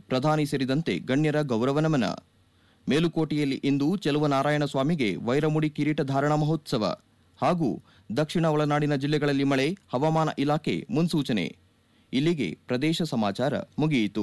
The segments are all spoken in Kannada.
ಪ್ರಧಾನಿ ಸೇರಿದಂತೆ ಗಣ್ಯರ ಗೌರವ ನಮನ ಮೇಲುಕೋಟೆಯಲ್ಲಿ ಇಂದು ಚೆಲುವನಾರಾಯಣ ಸ್ವಾಮಿಗೆ ವೈರಮುಡಿ ಕಿರೀಟ ಧಾರಣ ಮಹೋತ್ಸವ ಹಾಗೂ ದಕ್ಷಿಣ ಒಳನಾಡಿನ ಜಿಲ್ಲೆಗಳಲ್ಲಿ ಮಳೆ ಹವಾಮಾನ ಇಲಾಖೆ ಮುನ್ಸೂಚನೆ ಇಲ್ಲಿಗೆ ಪ್ರದೇಶ ಸಮಾಚಾರ ಮುಗಿಯಿತು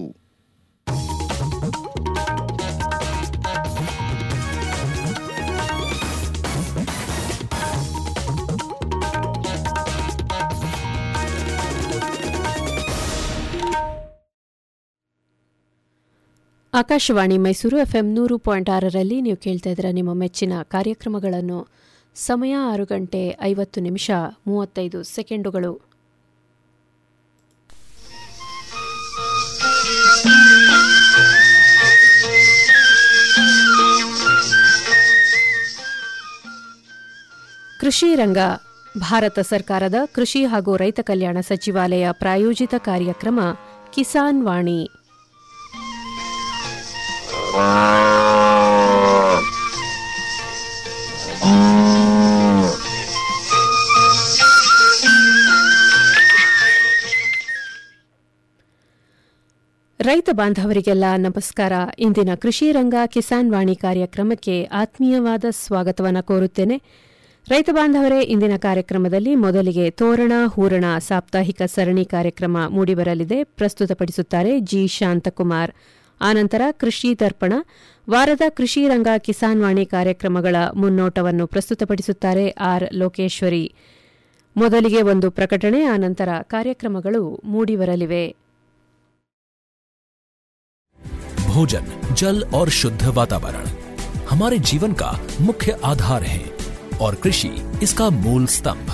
ಆಕಾಶವಾಣಿ ಮೈಸೂರು ಎಫ್ಎಂ ನೂರು ಪಾಯಿಂಟ್ ಆರರಲ್ಲಿ ನೀವು ಕೇಳ್ತಾ ಇದ್ದೀರಾ ನಿಮ್ಮ ಮೆಚ್ಚಿನ ಕಾರ್ಯಕ್ರಮಗಳನ್ನು ಸಮಯ ಆರು ಗಂಟೆ ಐವತ್ತು ನಿಮಿಷ ಮೂವತ್ತೈದು ಸೆಕೆಂಡುಗಳು ಕೃಷಿ ರಂಗ ಭಾರತ ಸರ್ಕಾರದ ಕೃಷಿ ಹಾಗೂ ರೈತ ಕಲ್ಯಾಣ ಸಚಿವಾಲಯ ಪ್ರಾಯೋಜಿತ ಕಾರ್ಯಕ್ರಮ ಕಿಸಾನ್ ವಾಣಿ ರೈತ ಬಾಂಧವರಿಗೆಲ್ಲ ನಮಸ್ಕಾರ ಇಂದಿನ ಕೃಷಿ ರಂಗ ಕಿಸಾನ್ ವಾಣಿ ಕಾರ್ಯಕ್ರಮಕ್ಕೆ ಆತ್ಮೀಯವಾದ ಸ್ವಾಗತವನ್ನು ಕೋರುತ್ತೇನೆ ರೈತ ಬಾಂಧವರೇ ಇಂದಿನ ಕಾರ್ಯಕ್ರಮದಲ್ಲಿ ಮೊದಲಿಗೆ ತೋರಣ ಹೂರಣ ಸಾಪ್ತಾಹಿಕ ಸರಣಿ ಕಾರ್ಯಕ್ರಮ ಮೂಡಿಬರಲಿದೆ ಪ್ರಸ್ತುತಪಡಿಸುತ್ತಾರೆ ಜಿ ಶಾಂತಕುಮಾರ್ ಆನಂತರ ಕೃಷಿ ದರ್ಪಣ ವಾರದ ಕೃಷಿ ರಂಗ ಕಿಸಾನ್ ವಾಣಿ ಕಾರ್ಯಕ್ರಮಗಳ ಮುನ್ನೋಟವನ್ನು ಪ್ರಸ್ತುತಪಡಿಸುತ್ತಾರೆ ಆರ್ ಲೋಕೇಶ್ವರಿ ಮೊದಲಿಗೆ ಒಂದು ಪ್ರಕಟಣೆ ಆನಂತರ ಕಾರ್ಯಕ್ರಮಗಳು ಮೂಡಿಬರಲಿವೆ भोजन जल और शुद्ध वातावरण हमारे जीवन का मुख्य आधार है और कृषि इसका मूल स्तंभ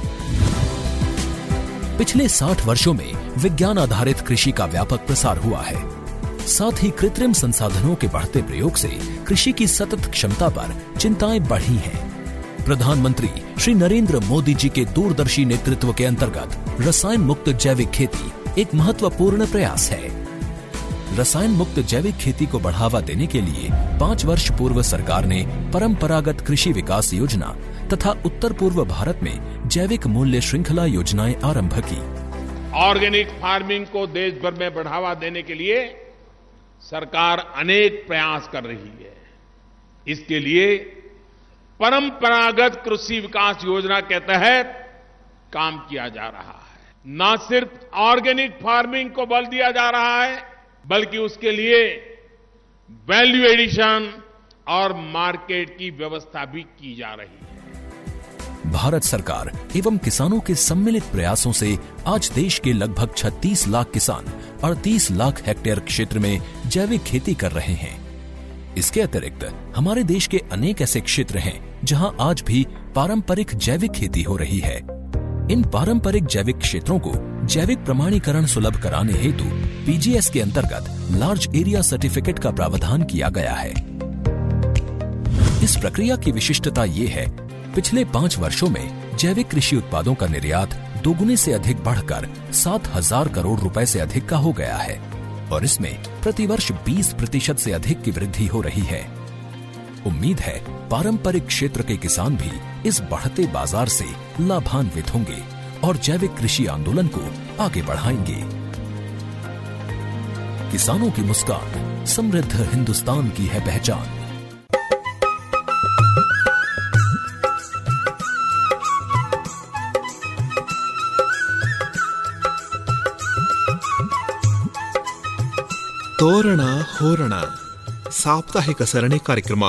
पिछले 60 वर्षों में विज्ञान आधारित कृषि का व्यापक प्रसार हुआ है साथ ही कृत्रिम संसाधनों के बढ़ते प्रयोग से कृषि की सतत क्षमता पर चिंताएं बढ़ी हैं प्रधानमंत्री श्री नरेंद्र मोदी जी के दूरदर्शी नेतृत्व के अंतर्गत रसायन मुक्त जैविक खेती एक महत्वपूर्ण प्रयास है रसायन मुक्त जैविक खेती को बढ़ावा देने के लिए पाँच वर्ष पूर्व सरकार ने परंपरागत कृषि विकास योजना तथा उत्तर पूर्व भारत में जैविक मूल्य श्रृंखला योजनाएं आरंभ की ऑर्गेनिक फार्मिंग को देश भर में बढ़ावा देने के लिए सरकार अनेक प्रयास कर रही है इसके लिए परंपरागत कृषि विकास योजना के तहत काम किया जा रहा है न सिर्फ ऑर्गेनिक फार्मिंग को बल दिया जा रहा है बल्कि उसके लिए वैल्यू एडिशन और मार्केट की व्यवस्था भी की जा रही है भारत सरकार एवं किसानों के सम्मिलित प्रयासों से आज देश के लगभग 36 लाख किसान 38 लाख हेक्टेयर क्षेत्र में जैविक खेती कर रहे हैं इसके अतिरिक्त हमारे देश के अनेक ऐसे क्षेत्र हैं जहां आज भी पारंपरिक जैविक खेती हो रही है इन पारंपरिक जैविक क्षेत्रों को जैविक प्रमाणीकरण सुलभ कराने हेतु पीजीएस के अंतर्गत लार्ज एरिया सर्टिफिकेट का प्रावधान किया गया है इस प्रक्रिया की विशिष्टता ये है पिछले पाँच वर्षों में जैविक कृषि उत्पादों का निर्यात दोगुने से अधिक बढ़कर सात हजार करोड़ रुपए से अधिक का हो गया है और इसमें प्रतिवर्ष 20 प्रतिशत से अधिक की वृद्धि हो रही है उम्मीद है पारंपरिक क्षेत्र के किसान भी इस बढ़ते बाजार से लाभान्वित होंगे और जैविक कृषि आंदोलन को आगे बढ़ाएंगे किसानों की मुस्कान समृद्ध हिंदुस्तान की है पहचान ತೋರಣ ಹೋರಣ ಸಾಪ್ತಾಹಿಕ ಸರಣಿ ಕಾರ್ಯಕ್ರಮ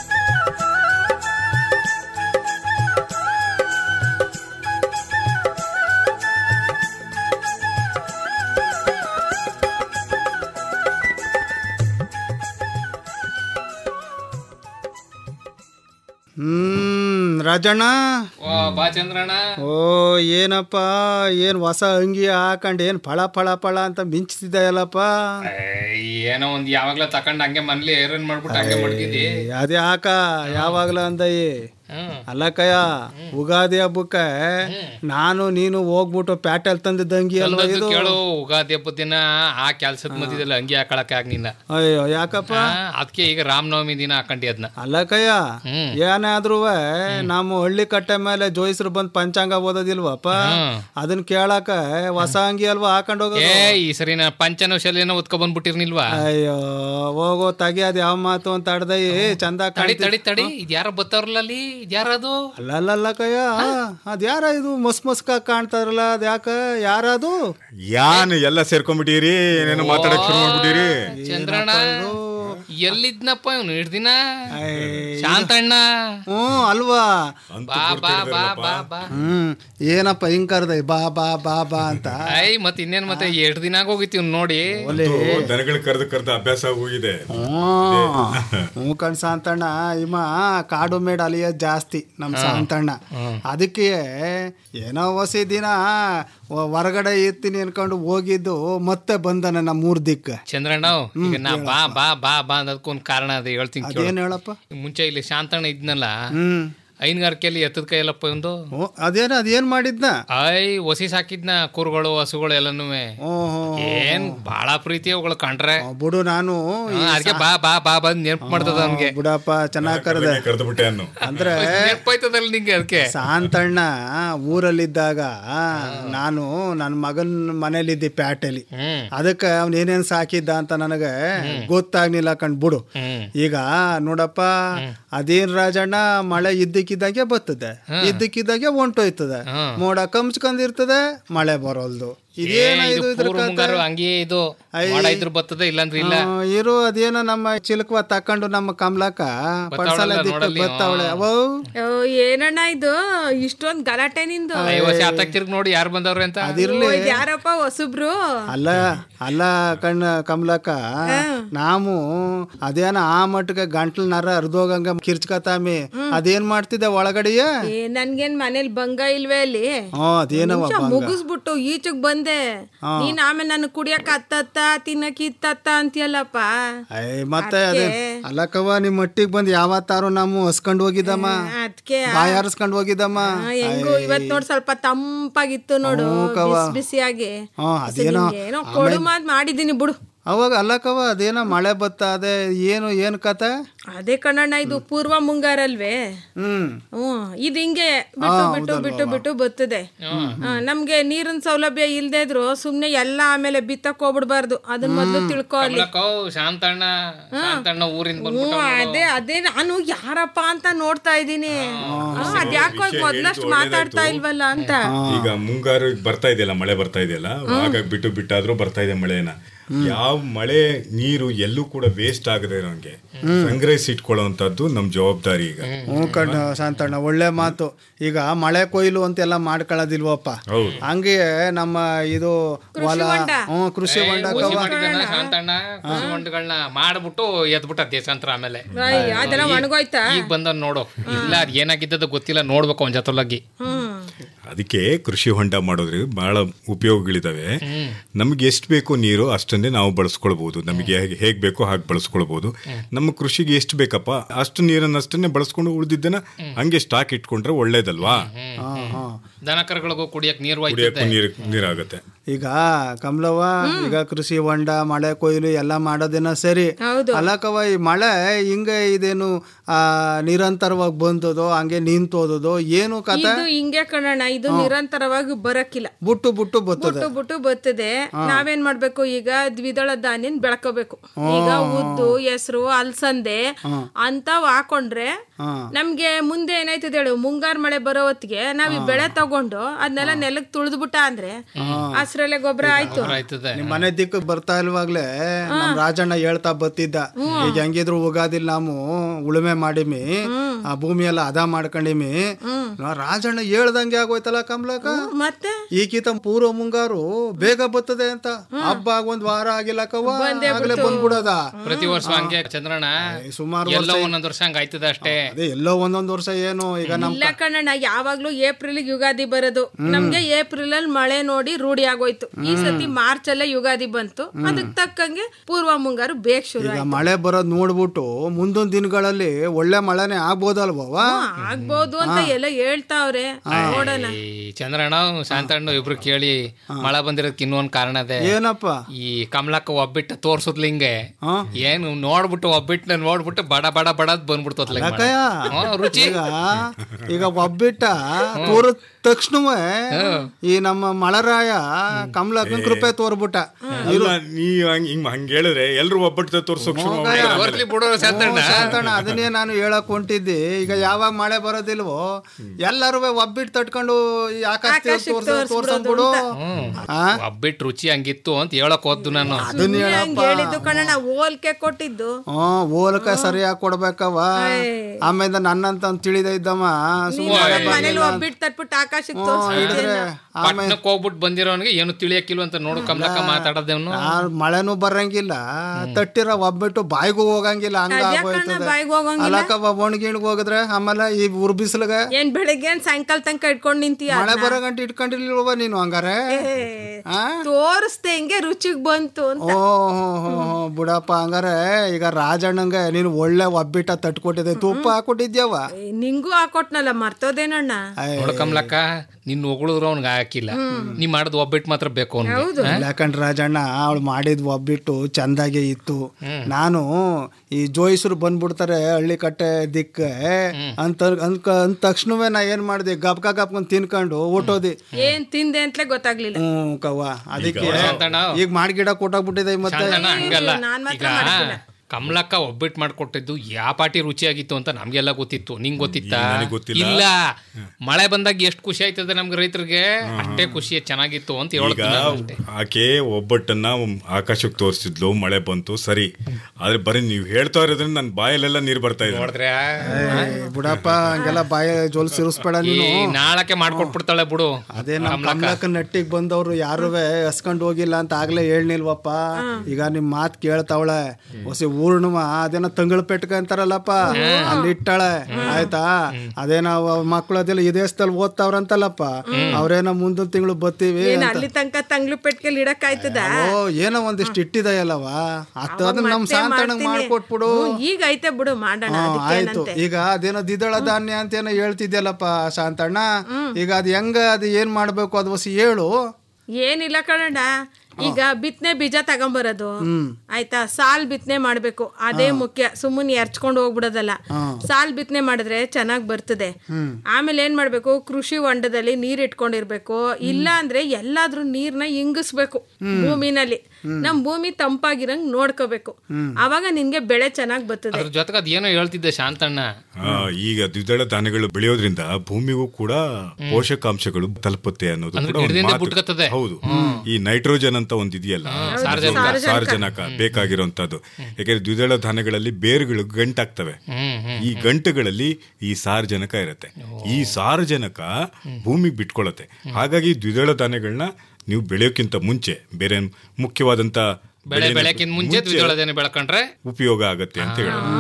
ಹ್ಮ್ ರಾಜಣ್ಣ ಓ ಬಾ ಚಂದ್ರಣ್ಣ ಓ ಏನಪ್ಪ ಏನ್ ಹೊಸ ಅಂಗಿ ಹಾಕಂಡ್ ಏನ್ ಫಳ ಫಳ ಫಳ ಅಂತ ಮಿಂಚ್ತಿದ್ದಲ್ಲಪ್ಪ ಏ, ಏನೋ ಒಂದ್ ಯಾವಾಗ್ಲೂ ತಕೊಂಡ್ ಹಂಗೆ ಮನ್ಲಿ ಐರನ್ ಮಾಡ್ಬಿಟ್ಟು ಹಂಗೆ ಮಡ್ಗಿದ್ದಿ ಅದೇ ಹಾಕ ಯಾವಾಗ್ಲ ಅಂದಯಿ ಅಲ್ಲಕ್ಕಯ್ಯ ಉಗಾದಿ ಹಬ್ಬಕ್ಕೆ ನಾನು ನೀನು ಹೋಗ್ಬಿಟ್ಟು ಪ್ಯಾಟೆಲ್ ತಂದಿದ್ದ ಅಂಗಿ ಅಲ್ವಾ ತಂದದ್ದು ಇದು ಕೇಳು ಉಗಾದಿ ಹಬ್ಬದ ದಿನ ಆ ಕೆಲ್ಸದ ಮಧ್ಯದಲ್ಲಿ ಅಂಗಿ ಹಾಕೊಳಕ್ ಆಗ್ನಿಲ್ಲ ಅಯ್ಯೋ ಯಾಕಪ್ಪ ಅದಕ್ಕೆ ಈಗ ರಾಮನವಮಿ ದಿನ ಹಾಕೊಂಡಿ ಅದನ್ನ ಅಲ್ಲಕ್ಕಯ್ಯ ಏನಾದ್ರೂ ನಮ್ಮ ಹಳ್ಳಿ ಕಟ್ಟೆ ಮೇಲೆ ಜೋಯಿಸ್ರು ಬಂದ್ ಪಂಚಾಂಗ ಓದೋದಿಲ್ವಪ್ಪ ಅದನ್ನ ಕೇಳಾಕ ಹೊಸ ಅಂಗಿ ಅಲ್ವಾ ಹಾಕೊಂಡ್ ಹೋಗೋದು ಏ ಈ ಸರಿ ನಾ ಪಂಚನ ಶಲ್ಯನ ಉತ್ಕೊ ಬಂದ್ಬಿಟ್ಟಿರ್ನಿಲ್ವಾ ಅಯ್ಯೋ ಹೋಗೋ ತಗಿ ಅದ್ ಯಾವ ಮಾತು ಅಂತ ಆಡ್ದ ಏ ಚಂದ ತಡಿ ಕಾಣ್ತಿ ತಡಿ ತಡಿ ಇದ್ಯಾರ ಬತ್ತವ್ರಲ್ಲ ಅಲ್ಲಿ ಇದ್ಯಾರದು ಅಲ್ಲಲ್ಲ ಕಯ್ಯ ಅದ್ ಯಾರ ಇದು ಮಸ್ ಮಸ್ಕ ಕಾಣ್ತಾರಲ್ಲ ಅದ್ ಯಾಕ ಯಾರದು ಯಾನ್ ಎಲ್ಲ ಸೇರ್ಕೊಂಡ್ಬಿಟ್ಟಿರಿ ಏನೇನೋ ಮಾತಾಡಕ್ ಶುರು ಮಾಡ್ಬಿಟ್ಟಿರಿ ಚಂದ್ರಣ್ಣ ಎಲ್ಲಿದ್ನಪ್ಪ ಇವನು ಇಡ್ ದಿನ ಶಾಂತಣ್ಣ ಹ್ಮ್ ಅಲ್ವಾ ಬಾ ಬಾ ಬಾ ಬಾ ಬಾ ಹ್ಮ್ ಏನಪ್ಪ ಹಿಂಗ್ ಕರ್ದ ಬಾ ಬಾ ಬಾ ಬಾ ಅಂತ ಐ ಮತ್ ಇನ್ನೇನ್ ಮತ್ತೆ ಎರಡ್ ದಿನ ಹೋಗಿತ್ತು ಇವ್ನ್ ನೋಡಿ ದನಗಳು ಕರೆದು ಕರೆದು ಅಭ್ಯಾಸ ಆಗೋಗಿದೆ ಹ್ಞೂ ಕಣ್ ಸಾಂತಣ್ಣ ಇಮ್ಮ ಕಾಡು ಮೇಡ್ ಅಲಿಯ ಜಾಸ್ತಿ ನಮ್ ಸಾಂತಣ್ಣ ಅದಕ್ಕೆ ಏನೋ ಹೊಸಿ ದಿನ ಹೊ- ಹೊರಗಡೆ ಇರ್ತೀನಿ ಅನ್ಕೊಂಡು ಹೋಗಿದ್ದು ಮತ್ತೆ ಬಂದನ ನಮ್ಮ ಮೂರ್ ದಿಕ್ಕ ಚಂದ್ರಣ್ಣ ಈಗ ನಾ ಬಾ ಬಾ ಬಾ ಬಾ ಅನ್ನೋದಕ್ಕೆ ಒಂದ್ ಕಾರಣ ಅದ ಹೇಳ್ತೀನಿ ಕೇಳು. ಅದೇನ್ ಹೇಳಪ್ಪ ಮುಂಚೆ ಇಲ್ಲಿ ಶಾಂತಣ್ಣ ಇದ್ನಲ್ಲ ಹ್ಮ್ ಐನ್ಗಾರಿಕೆಯಲ್ಲಿ ಎತ್ತದ ಕೈಯಲ್ಲಪ್ಪ ಒಂದು ಓ ಅದೇನ ಅದೇನ್ ಮಾಡಿದ್ನ ಐ ಒಸಿ ಸಾಕಿದ್ನ ಕುರುಗಳು ಹಸುಗಳು ಎಲ್ಲನೂ ಓಹೋ ಏನ್ ಬಾಳ ಪ್ರೀತಿ ಅವುಗಳು ಕಂಡ್ರೆ ಬಿಡು ನಾನು ಈ ಅದಕ್ಕೆ ಬಾ ಬಾ ಬಾ ಬಂದ್ ನೆನ್ಪು ಮಾಡ್ತದ ಅವ್ನಿಗೆ ಬಿಡಪ್ಪ ಚೆನ್ನಾಗ್ ಕರೆದೆ ಕರೆದು ಬಿಟ್ಟೆ ಅನ್ನು ಅಂದ್ರೆ ನೆನಪಾಯ್ತದಲ್ಲ ನಿಂಗೆ ಅದಕ್ಕೆ ಸಾಂತಣ್ಣ ಊರಲ್ಲಿದ್ದಾಗ ನಾನು ನನ್ನ ಮಗನ್ ಮನೇಲಿದ್ದೆ ಪ್ಯಾಟೆಲಿ ಹ್ಮ್ ಅದಕ್ಕೆ ಅವ್ನ ಏನೇನ್ ಸಾಕಿದ್ದ ಅಂತ ನನಗೆ ಗೊತ್ತಾಗ್ಲಿಲ್ಲ ಕಣ್ ಬಿಡು ಈಗ ನೋಡಪ್ಪ ಅದೇನ್ ರಾಜಣ್ಣ ಮಳೆ ಇದ್ದಕ್ಕಿದ್ದಾಗೆ ಬರ್ತದೆ ಇದ್ದಕ್ಕಿದ್ದಾಗೆ ಹೊಂಟೋಯ್ತದೆ ಮೋಡ ಕಂಚ್ಕೊಂಡಿರ್ತದೆ ಮಳೆ ಬರೋಲ್ದು ಇದೇನ ಇದು ಇದ್ರ ಪೂರ್ವ ಮುಂಗಾರು ಹಂಗೆ ಇದು ಮಾಡ ಇದ್ರು ಬರ್ತದೆ ಇಲ್ಲಾಂದ್ರೆ ಇಲ್ಲ ಆ, ಇರು ಅದೇನೋ ನಮ್ಮ ಚಿಲಕವ ತಕೊಂಡು ನಮ್ಮ ಕಮಲಕ್ಕ ಪಡ್ಸಲ ದಿಕ್ಕ ನೋಡಲ್ಲಿ, ಬತ್ತಾವಳೆ ಅವೋ ಅಯ್ಯೋ, ಏನಣ್ಣ ಇದು ಇಷ್ಟೊಂದ್ ಗಲಾಟೆ ನಿಂದು ಐವಸಿ ಹತ್ತಕ್ ತಿರ್ಗಿ ನೋಡಿ ಯಾರು ಬಂದವ್ರೆ ಅಂತ ಅದಿರ್ಲಿ ಓ, ಇದ್ ಯಾರಪ್ಪ ಹೊಸಬ್ರು ಅಲ್ಲ ಅಲ್ಲ ಕಣ್ಣ ಕಮಲಕ್ಕ ನಾವು ಅದೇನ ಆ ಮಟ್ಟಿಗೆ ಗಂಟ್ಲ ನರ ಹರಿದೋಗಂಗ ಕಿರ್ಚ್ಕತಾಮಿ ಅದೇನ್ ಮಾಡ್ತಿದ್ದೆ ಒಳಗಡೆಯ ಏ ನನ್ಗೇನ್ ಮನೇಲಿ ಭಂಗ ಇಲ್ವೇ ಅಲ್ಲಿ ಹ್ಞೂ ಅದೇನವ ನಿಮಿಷ ಮುಗಿಸ್ಬಿಟ್ಟು ಈಚೆಗ್ ಬಂದೆ ನೀನ್ ಆಮೇಲೆ ನಾನು ಕುಡಿಯಕ್ ಹತ್ತತ್ತ ತಿನ್ನಕ್ ಇತ್ತತ್ತ ಅಂತೀಯಲ್ಲಪ್ಪ ಐ ಮತ್ತೆ ಅದೇ ಅಲ್ಲಕ್ಕವ ನಿಮ್ ಮಟ್ಟಿಗೆ ಬಂದ್ ಯಾವತ್ತಾರು ನಾವು ಹಸ್ಕೊಂಡ್ ಹೋಗಿದ್ದಮ್ಮ ಅದ್ಕೆ ಬಾಯ್ ಹರಿಸ್ಕೊಂಡ್ ಹೋಗಿದ್ದಮ್ಮ ಆ, ಹೆಂಗು ಇವತ್ ನೋಡ್ ಸ್ವಲ್ಪ ತಂಪಾಗಿತ್ತು ನೋಡು ಬಿಸಿ ಬಿಸಿಯಾಗಿ ಹ್ಞೂ ಅದೇನೋ ಏನೋ ಕೊಡು ಮಾತ್ ಮಾಡಿದೀನಿ ಬಿಡು ಅವಾಗ ಅಲ್ಲಕ್ಕವ ಅದೇನೋ ಮಳೆ ಬತ್ತ ಅದೇ ಏನು ಏನ್ ಕತೆ ಅದೇ ಕಣಣ್ಣ ಇದು ಪೂರ್ವ ಮುಂಗಾರಲ್ವೇ ಹ್ಮ್ ಹ್ಮ್ ಇದು ಹಿಂಗೆ ಬಿಟ್ಟು ಬಿಟ್ಟು ಬಿಟ್ಟು ಬಿಟ್ಟು ಬರ್ತದೆ ಆ, ನಮ್ಗೆ ನೀರಿನ ಸೌಲಭ್ಯ ಇಲ್ದೇ ಇದ್ರು ಸುಮ್ನೆ ಎಲ್ಲ ಆಮೇಲೆ ಬಿತ್ತಕ್ ಹೋಗ್ಬಿಡ್ಬಾರ್ದು ಅದನ್ನ ಮೊದ್ಲು ತಿಳ್ಕೊಳ್ಳಿ ಕಮಲಕ್ಕೋ, ಶಾಂತಣ್ಣ ಶಾಂತಣ್ಣ ಊರಿಂದ ಹ್ಞೂ ಬಂದ್ಬಿಟ್ಟು ಅದೇ ಅದೇ ನಾನು ಯಾರಪ್ಪ ಅಂತ ನೋಡ್ತಾ ಇದ್ದೀನಿ ಅದ್ಯಾಕೋ ಮೊದ್ಲಷ್ಟು ಮಾತಾಡ್ತಾ ಇಲ್ವಲ್ಲ ಅಂತ ಈಗ ಮುಂಗಾರು ಬರ್ತಾ ಇದೆಯಲ್ಲ ಮಳೆ ಬರ್ತಾ ಇದೆಯಲ್ಲ ಆಗಾಗ ಬಿಟ್ಟು ಬಿಟ್ಟಾದ್ರೂ ಬರ್ತಾ ಇದೆ ಮಳೆನ ಯಾವ ಮಳೆ ನೀರು ಎಲ್ಲೂ ಕೂಡ ವೇಸ್ಟ್ ಆಗದೆ ಇರೋಂಗೆ ಸಂಗ್ರಹಿಸಿ ಇಟ್ಕೊಳ್ಳೋಂಥದ್ದು ನಮ್ ಜವಾಬ್ದಾರಿ ಈಗ ಹ್ಞೂ ಕಣ್ಣ ಶಾಂತಣ್ಣ ಒಳ್ಳೆ ಮಾತು ಈಗ ಮಳೆ ಕೊಯ್ಲು ಅಂತೆಲ್ಲ ಮಾಡ್ಕೊಳ್ಳೋದಿಲ್ವಪ್ಪ ಹೌದು. ಹಂಗೆ ನಮ್ಮ ಇದು ಹೊಲ ಹ್ಞೂ ಕೃಷಿ ಹೊಂಡ ಕೃಷಿ ಮಾಡಿದ್ದಾನ ಶಾಂತಣ್ಣ ಕೃಷಿ ಹೊಂಡಗಳನ್ನ ಮಾಡ್ಬಿಟ್ಟು ಎದ್ಬಿಟ್ಟ ದೇಶಾಂತರ ಆಮೇಲೆ ಅಯ್ಯ, ಅದೆಲ್ಲ ಒಣಗೋಯ್ತಾ ಈಗ ಬಂದ ನೋಡು ಇಲ್ಲ ಅದ್ ಏನಾಗಿದ್ದದ ಗೊತ್ತಿಲ್ಲ ನೋಡ್ಬೇಕು ಅವನ್ ಜೊತೆಲಾಗಿ ಅದಕ್ಕೆ ಕೃಷಿ ಹೊಂಡ ಮಾಡೋದ್ರಿಂದ ಬಹಳ ಉಪಯೋಗಗಳಿದಾವೆ ನಮ್ಗೆ ಎಷ್ಟು ಬೇಕೋ ನೀರು ಅಷ್ಟನ್ನೇ ನಾವು ಬಳಸ್ಕೊಳ್ಬಹುದು ನಮಗೆ ಹೇಗೆ ಹೇಗ್ ಬೇಕೋ ಹಾಗೆ ಬಳಸ್ಕೊಳ್ಬಹುದು ನಮ್ಮ ಕೃಷಿಗೆ ಎಷ್ಟು ಬೇಕಪ್ಪ ಅಷ್ಟು ನೀರನ್ನಷ್ಟನ್ನೇ ಬಳಸ್ಕೊಂಡು ಉಳಿದಿದ್ದನ್ನ ಹಂಗೆ ಸ್ಟಾಕ್ ಇಟ್ಕೊಂಡ್ರೆ ಒಳ್ಳೇದಲ್ವಾ ದನ ಕರುಗಳಿಗೂ ಕುಡಿಯಕ್ ನೀರು ಕುಡಿಯಕ್ಕೂ ನೀರು ನೀರಾಗತ್ತೆ ಈಗ ಕಮಲವ್ವ ಈಗ ಕೃಷಿ ಹೊಂಡ ಮಳೆ ಕೊಯ್ಲು ಎಲ್ಲ ಮಾಡೋದೇನೋ ಸರಿ ಅಲ್ಲಕವ ಈ ಮಳೆ ಹಿಂಗೆ ಇದೇನು ಆ ನಿರಂತರವಾಗಿ ಬಂದದೋ ಹಂಗೆ ನಿಂತೋದೋ ಏನು ಕತೆ ಇದು ಹಿಂಗೆ ಕಣಣ್ಣ ಇದು ನಿರಂತರವಾಗಿ ಬರಕ್ಕಿಲ್ಲ ಬುಟ್ಟು ಬುಟ್ಟು ಬರ್ತದೆ ಬುಟ್ಟು ಬುಟ್ಟು ಬರ್ತದೆ ನಾವೇನ್ ಮಾಡ್ಬೇಕು ಈಗ ದ್ವಿದಳ ಧಾನ್ಯನ್ ಬೆಳ್ಕೋಬೇಕು ಈಗ ಉದ್ದು ಹೆಸರು ಅಲ್ಸಂದೆ ಅಂತಾವ್ ಹಾಕೊಂಡ್ರೆ ನಮ್ಗೆ ಮುಂದೆ ಏನಾಯ್ತದೆ ಹೇಳು ಮುಂಗಾರ್ ಮಳೆ ಬರೋ ಹೊತ್ತಿಗೆ ನಾವ್ ಈ ಬೆಳೆ ತಗೊಂಡು ಅದನ್ನೆಲ್ಲ ನೆಲಕ್ ತುಳಿದ್ಬಿಟ್ಟ ಅಂದ್ರೆ ಹಸ್ರಲೆ ಗೊಬ್ಬರ ಆಯ್ತು ಆಯ್ತದೆ ನಿಮ್ ಮನೆ ದಿಕ್ಕ ಬರ್ತಾ ಇಲ್ವಾಗ್ಲೇ ನಮ್ ರಾಜಣ್ಣ ಹೇಳ್ತಾ ಬತ್ತಿದ್ದ ಈಗ ಹೆಂಗಿದ್ರು ಉಗಾದಿಲ್ ನಾವು ಉಳುಮೆ ಮಾಡಿಮಿ ಆ ಭೂಮಿ ಎಲ್ಲ ಹದ ಮಾಡ್ಕೊಂಡಿಮಿ ನಾ ರಾಜಣ್ಣ ಹೇಳ್ದಂಗೆ ಆಗೋಯ್ತಲ್ಲ ಕಮಲಕ ಮತ್ತೆ ಈಗೀತ ಪೂರ್ವ ಮುಂಗಾರು ಬೇಗ ಬರ್ತದೆ ಅಂತ ಹಬ್ಬ ಆಗ್ ಒಂದ್ ವಾರ ಆಗಿಲ್ಲ ಕವ್ವ ಆಗ್ಲೇ ಬಂದ್ಬಿಡದ ಪ್ರತಿ ವರ್ಷ ಹಂಗೆ ಚಂದ್ರಣ್ಣ ಸುಮಾರು ಎಲ್ಲ ಒಂದೊಂದ್ ವರ್ಷ ಹಂಗ ಆಯ್ತದ ಅಷ್ಟೇ ಅದೇ ಎಲ್ಲೋ ಒಂದೊಂದ್ ವರ್ಷ ಏನು ಈಗ ನಮ್ ಇಲ್ಲ ಕಣ್ಣಣ್ಣ ಯಾವಾಗ್ಲೂ ಏಪ್ರಿಲ್ ಯುಗಾದಿ ಬರೋದು ನಮ್ಗೆ ಏಪ್ರಿಲ್ ಅಲ್ಲಿ ಮಳೆ ನೋಡಿ ರೂಢಿ ಆಗೋಯ್ತು ಈ ಸತಿ ಮಾರ್ಚ್ ಅಲ್ಲೇ ಯುಗಾದಿ ಬಂತು ಅದಕ್ ತಕ್ಕಂಗೆ ಪೂರ್ವ ಮುಂಗಾರು ಬೇಗ ಶುರು ಈಗ ಮಳೆ ಬರೋದ್ ನೋಡ್ಬಿಟ್ಟು ಮುಂದೊಂದ್ ದಿನಗಳಲ್ಲಿ ಒಳ್ಳೆ ಮಳೆನೆ ಆಗ್ಬೋದು ಆಗ್ಬೋದಲ್ವವ ಆಗ್ಬೋದು ಅಂತ ಎಲ್ಲ ಹೇಳ್ತಾವ್ರೆ ನೋಡೋಣ ಈ ಚಂದ್ರಣ್ಣ ಶಾಂತಣ್ಣ ಇಬ್ರು ಕೇಳಿ ಮಳೆ ಬಂದಿರೋದಕ್ಕೆ ಇನ್ನೊಂದ್ ಕಾರಣ ಅದೇ ಏನಪ್ಪ ಈ ಕಮಲಕ್ಕ ಒಬ್ಬಿಟ್ಟು ತೋರ್ಸುದ್ಲ ಹಿಂಗೆ ಹಾ? ಏನು ನೋಡ್ಬಿಟ್ಟು ಒಬ್ಬಿಟ್ಟು ನೋಡ್ಬಿಟ್ಟು ಬಡ ಬಡ ಬಡದ್ ಬಂದ್ಬಿಡ್ತತ್ಲ ಯಾಕಯ್ಯ ರುಚಿ ಈಗ ಈಗ ಒಬ್ಬಿಟ್ಟ ತೋರ ತಕ್ಷಣವೇ ಈ ನಮ್ಮ ಮಳರಾಯ ಕಮಲಕ್ಕನ ಕೃಪೆ ತೋರ್ಬಿಟ್ಟ ಅಲ್ಲ ನೀ ಹಂಗ್ ಹಿಂಗ್ ಹಂಗ್ ಹೇಳಿದ್ರೆ ಎಲ್ರು ಒಬ್ಬಟ್ಟು ತೋರ್ಸೋಕ್ ಶುರು ಹೋಗಯ್ಯ. ಮಾಡ್ತಾರೆ. ಬರ್ಲಿ ಬಿಡು ಶಾಂತಣ್ಣ ಓ, ಶಾಂತಣ್ಣ ಅದನ್ನೇ ನಾನು ಹೇಳಕ್ ಹೊಂಟಿದ್ದೆ ಈಗ ಯಾವಾಗ ಮಳೆ ಬರೋದಿಲ್ವೋ ಎಲ್ಲರೂ ಒಬ್ಬಿಟ್ಟು ತಟ್ಕೊಂಡು ಈ ಆಕಾಶ ತೋರ್ಸಂದ್ಬಿಡು ಆ ಒಬ್ಬಿಟ್ಟು ರುಚಿ ಹಂಗಿತ್ತು ಅಂತ ಹೇಳಕ್ ಹೋದ್ದು ನಾನು ಅದನ್ನ ಹಂಗೆ ಹೇಳಪ್ಪ ಹೇಳಿದ್ದು ಕಣಣ್ಣ ಹೋಲ್ಕೆ ಕೊಟ್ಟಿದ್ದು ಹ್ಮ್ ಓಲಕ ಸರಿಯಾಗಿ ಕೊಡ್ಬೇಕವ ಆಮೇಲೆ ನನ್ನಂತ ಒಂದ್ ತಿಳಿದ ಇದ್ದಮ್ಮ ಸುಮ್ಮನೆ ಮನೇಲಿ ಒಬ್ಬಿಟ್ಟು ತಟ್ಬಿಟ್ಟು ಆಕಾಶಕ್ಕೆ ಹಿಡಿದ್ರೆ ಪಟ್ನಕ್ ಹೋಗ್ಬಿಟ್ಟು ಬಂದಿರೋನ್ಗೆ ಏನು ತಿಳಿಯಕ್ಕಿಲ್ವ ಅಂತ ನೋಡು ಕಮಲಕ್ಕ ಮಾತಾಡೋದೇವ್ನು ಆ ಮಳೆನೂ ಬರಂಗಿಲ್ಲ ತಟ್ಟಿರೋ ಒಬ್ಬಿಟ್ಟು ಬಾಯಿಗೂ ಹೋಗಂಗಿಲ್ಲ ಹಂಗ ಆಗೋಯ್ತದೆ ಬಾಯಿಗೆ ಹೋಗಂಗಿಲ್ಲ ಅಲ್ಲಕ್ಕವ ಒಣಗಿಣ್ಗ್ ಹೋಗಿದ್ರೆ ಆಮೇಲೆ ಈ ಉರ್ ಬಿಸಿಲ್ಗ ಏನ್ ಬೆಳಿಗ್ಗೆ ಏನ್ ಸಾಯಂಕಾಲ ತನಕ ಇಟ್ಕೊಂಡ್ ನಿಂತೀಯ ಮಳೆ ಬರೋ ಗಂಟೆ ಇಟ್ಕೊಂಡಿರ್ಲಿಲ್ವ ನೀನು ಹಂಗಾರೆ ಆ? ತೋರಿಸ್ದೆ ಹಿಂಗೆ ರುಚಿಗ್ ಬಂತು ಅಂತ ಓ ಹೋ, ಹೋ, ಹೋ, ಬಿಡಪ್ಪ ಹಂಗಾರೆ ಈಗ ರಾಜಣ್ಣಂಗೆ ನೀನು ಒಳ್ಳೆ ಒಬ್ಬಿಟ್ಟ ತಟ್ಕೊಟ್ಟಿದ್ದೆ ತುಪ್ಪ ಹಾಕೊಟ್ಟಿದ್ಯವ ಏ, ನಿಂಗೂ ಹಾಕೊಟ್ನಲ್ಲ ಮರ್ತೋದೇನಣ್ಣ ನೋಡು ಕಮಲಕ್ಕ ನಿನ್ನ ಹೊಗಳಿದ್ರು ಅವ್ನಿಗೆ ಹಾಕಿಲ್ಲ ನೀ ಮಾಡೋದು ಒಬ್ಬಿಟ್ಟು ಮಾತ್ರ ಬೇಕು ಅವ್ನಿಗೆ ಯಾಕಂದ್ರೆ ರಾಜಣ್ಣ ಅವಳು ಮಾಡಿದ್ ಒಬ್ಬಿಟ್ಟು ಚಂದಾಗೆ ಇತ್ತು ನಾನು ಈ ಜೋಯಿಸರು ಬಂದ್ಬಿಡ್ತಾರೆ ಹಳ್ಳಿ ಕಟ್ಟೆ ದಿಕ್ಕ ಅಂತ ಅನ್ಕ ಅಂದ ತಕ್ಷಣವೇ ನಾ ಏನ್ ಮಾಡಿದೆ ಗಪ್ಕ ಗಪ್ಕೊಂಡ್ ತಿನ್ಕೊಂಡು ಓಟೋದಿ ಏನ್ ತಿಂದೆ ಅಂತಲೇ ಗೊತ್ತಾಗ್ಲಿಲ್ಲ ಹ್ಮ್ ಕವ್ವ ಅದಕ್ಕೆ ಶಾಂತಣ್ಣ. ಈಗ ಮಾಡಿಗಿಡ ಕೊಟ್ಟಾಗ್ಬಿಟ್ಟಿದೆ ಮತ್ತೆ ಶಾಂತಣ್ಣ ಹಂಗಲ್ಲ ನಾನ್ ಮಾತ್ರ ಈಗ ಮಾಡಿಸಿಲ್ಲ. ಕಮಲಕ್ಕ ಒಬ್ಬಿಟ್ಟು ಮಾಡ್ಕೊಟ್ಟಿದ್ದು ಯಾವ ಪಾಟಿ ರುಚಿಯಾಗಿತ್ತು ಅಂತ ನಮ್ಗೆಲ್ಲ ಗೊತ್ತಿತ್ತು ನಿಂಗ್ ಗೊತ್ತಿತ್ತಾ ಈಗ ನನಗ್ ಗೊತ್ತಿಲ್ಲ. ಇಲ್ಲ ಮಳೆ ಬಂದಾಗ ಎಷ್ಟು ಖುಷಿ ಆಯ್ತದೆ ನಮ್ಗೆ ರೈತರಿಗೆ ಅಷ್ಟೇ ಖುಷಿ ಚೆನ್ನಾಗಿತ್ತು ಅಂತ ಈಗ ಹೇಳ್ತೀನಿ ನಾನು ಅಷ್ಟೇ. ಆಕೆ ಒಬ್ಬಟ್ಟನ್ನ ಆಕಾಶಕ್ಕೆ ತೋರಿಸ್ತಿದ್ಲು ಮಳೆ ಬಂತು ಸರಿ ಆದ್ರೆ ಬರೀ ನೀವು ಹೇಳ್ತಾ ಇರೋದ್ರಿಂದ ನನ್ನ ಬಾಯಲ್ಲೆಲ್ಲ ನೀರು ಬರ್ತಾ ಇದೆ ನೋಡಿದ್ರೆ ಏ, ಬಿಡಪ್ಪ ಹಂಗೆಲ್ಲ ಬಾಯ ಜೋಲ್ ಸಿರಿಸ್ಬೇಡ ಈ ನೀನು ನಾಳಕ್ಕೆ ಮಾಡ್ಕೊಟ್ಬಿಡ್ತಾಳೆ ಬಿಡು ಅದೇ ನಮ್ಮ ಕಮಲಕ್ಕ ನೆಟ್ಟಿಗೆ ಬಂದವ್ರು ಯಾರುವೆ ಎಸ್ಕೊಂಡು ಹೋಗಿಲ್ಲ ಅಂತ ಆಗ್ಲೇ ಹೇಳ್ನಿಲ್ವಪ್ಪ ಈಗ ನಿಮ್ ಮಾತ್ ಕೇಳ್ತಾವಳೆ ಹೊಸಿ ಊರ್ಣವ ಅದೇನೋ ತಂಗಳ ಪೆಟ್ಕ ಅಂತಾರಲ್ಲಪ್ಪ ಅಲ್ಲಿ ಇಟ್ಟಾಳೆ ಆಯ್ತಾ ಅದೇನೋ ಮಕ್ಳು ಅದೆಲ್ಲ ಈ ದೇಶದಲ್ಲಿ ಓದ್ತಾವ್ರಂತಲ್ಲಪ್ಪ ಅವ್ರೇನೋ ಮುಂದಿನ ತಿಂಗಳು ಬತ್ತೀವಿ ಏನ್ ಅಂತ ಅಲ್ಲಿ ತನಕ ತಂಗ್ಳು ಪೆಟ್ಕೆಲ್ ಇಡಕ್ ಆಯ್ತದ ಓ ಏನೋ ಒಂದಿಷ್ಟು ಇಟ್ಟಿದೆಯಲ್ಲವ ಅತ್ತ ಅದನ್ನ ನಮ್ ಶಾಂತಣ್ಣಗ್ ಮಾಡ್ಕೊಟ್ಬಿಡು ಈಗ ಐತೆ ಬಿಡು ಮಾಡೋಣ ಹ್ಮ್, ಆಯ್ತು ಅದಕ್ಕೇನಂತೆ ಈಗ ಅದೇನೋ ದ್ವಿದಳ ಧಾನ್ಯ ಅಂತ ಏನೋ ಹೇಳ್ತಿದ್ಯಲ್ಲಪ್ಪ ಶಾಂತಣ್ಣ ಈಗ ಅದ್ ಹೆಂಗ ಅದು ಏನ್ ಮಾಡ್ಬೇಕು ಅದು ಹೊಸಿ ಹೇಳು ಏನಿಲ್ಲ ಕಣಣ್ಣ ಈಗ ಬಿತ್ತನೆ ಬೀಜ ತಗೊಂಬರೋದು ಆಯ್ತಾ ಸಾಲ್ ಬಿತ್ತನೆ ಮಾಡ್ಬೇಕು ಅದೇ ಮುಖ್ಯ ಸುಮ್ಮನೆ ಎರ್ಚ್ಕೊಂಡು ಹೋಗ್ಬಿಡೋದಲ್ಲ ಸಾಲ್ ಬಿತ್ತನೆ ಮಾಡಿದ್ರೆ ಚೆನ್ನಾಗ್ ಬರ್ತದೆ ಆಮೇಲೆ ಏನ್ ಮಾಡ್ಬೇಕು ಕೃಷಿ ಹೊಂಡದಲ್ಲಿ ನೀರ್ ಇಟ್ಕೊಂಡಿರ್ಬೇಕು ಇಲ್ಲ ಅಂದ್ರೆ ಎಲ್ಲಾದ್ರೂ ನೀರ್ನ ಇಂಗಿಸ್ಬೇಕು ಭೂಮಿನಲ್ಲಿ ನಮ್ ಭೂಮಿ ತಂಪಾಗಿರಂಗ್ ನೋಡ್ಕೋಬೇಕು ಅವಾಗ ನಿನ್ಗೆ ಬೆಳೆ ಚೆನ್ನಾಗ್ ಬರ್ತದೆ ಅದ್ರ ಜೊತೆಗೆ ಅದೇನೋ ಹೇಳ್ತಿದ್ದೆ ಶಾಂತಣ್ಣ ಆ, ಈಗ ದ್ವಿದಳ ಧಾನ್ಯಗಳು ಬೆಳೆಯೋದ್ರಿಂದ ಭೂಮಿಗೂ ಕೂಡ ಪೋಷಕಾಂಶಗಳು ತಲುಪುತ್ತೆ ಅನ್ನೋದು ಅಂದ್ರೆ ಕೂಡ ಒಂದು ಗಿಡದಿಂದ ಮಾತು. ಬುಟ್ಕತ್ತದೆ. ಹೌದು ಈ ನೈಟ್ರೋಜನ್ ಅಂತ ಒಂದ್ ಇದೆಯಲ್ಲ ಅದು ಸಾರಜನಕ ಬೇಕಾಗಿರುವಂತದ್ದು ಯಾಕಂದ್ರೆ ದ್ವಿದಳ ಧಾನ್ಯಗಳಲ್ಲಿ ಬೇರುಗಳು ಗಂಟಾಗ್ತವೆ ಈ ಗಂಟುಗಳಲ್ಲಿ ಈ ಸಾರಜನಕ ಇರುತ್ತೆ ಈ ಸಾರಜನಕ ಭೂಮಿಗೆ ಬಿಟ್ಕೊಳ್ಳುತ್ತೆ ಹಾಗಾಗಿ ದ್ವಿದಳ ಧಾನ್ಯಗಳನ್ನ ನೀವು ಬೆಳೆಯೋಕ್ಕಿಂತ ಮುಂಚೆ ಬೇರೆ ಮುಖ್ಯವಾದಂತ ಬೆಳೆ ಬೆಳೆನ ಬೆಳೆಕಿಂತ ಮುಂಚೆ ದ್ವಿದಳದೇನೆ ಬೆಳ್ಕೊಂಡ್ರೆ ಉಪಯೋಗ ಆಗತ್ತೆ ಅಂತ ಹೇಳೋದು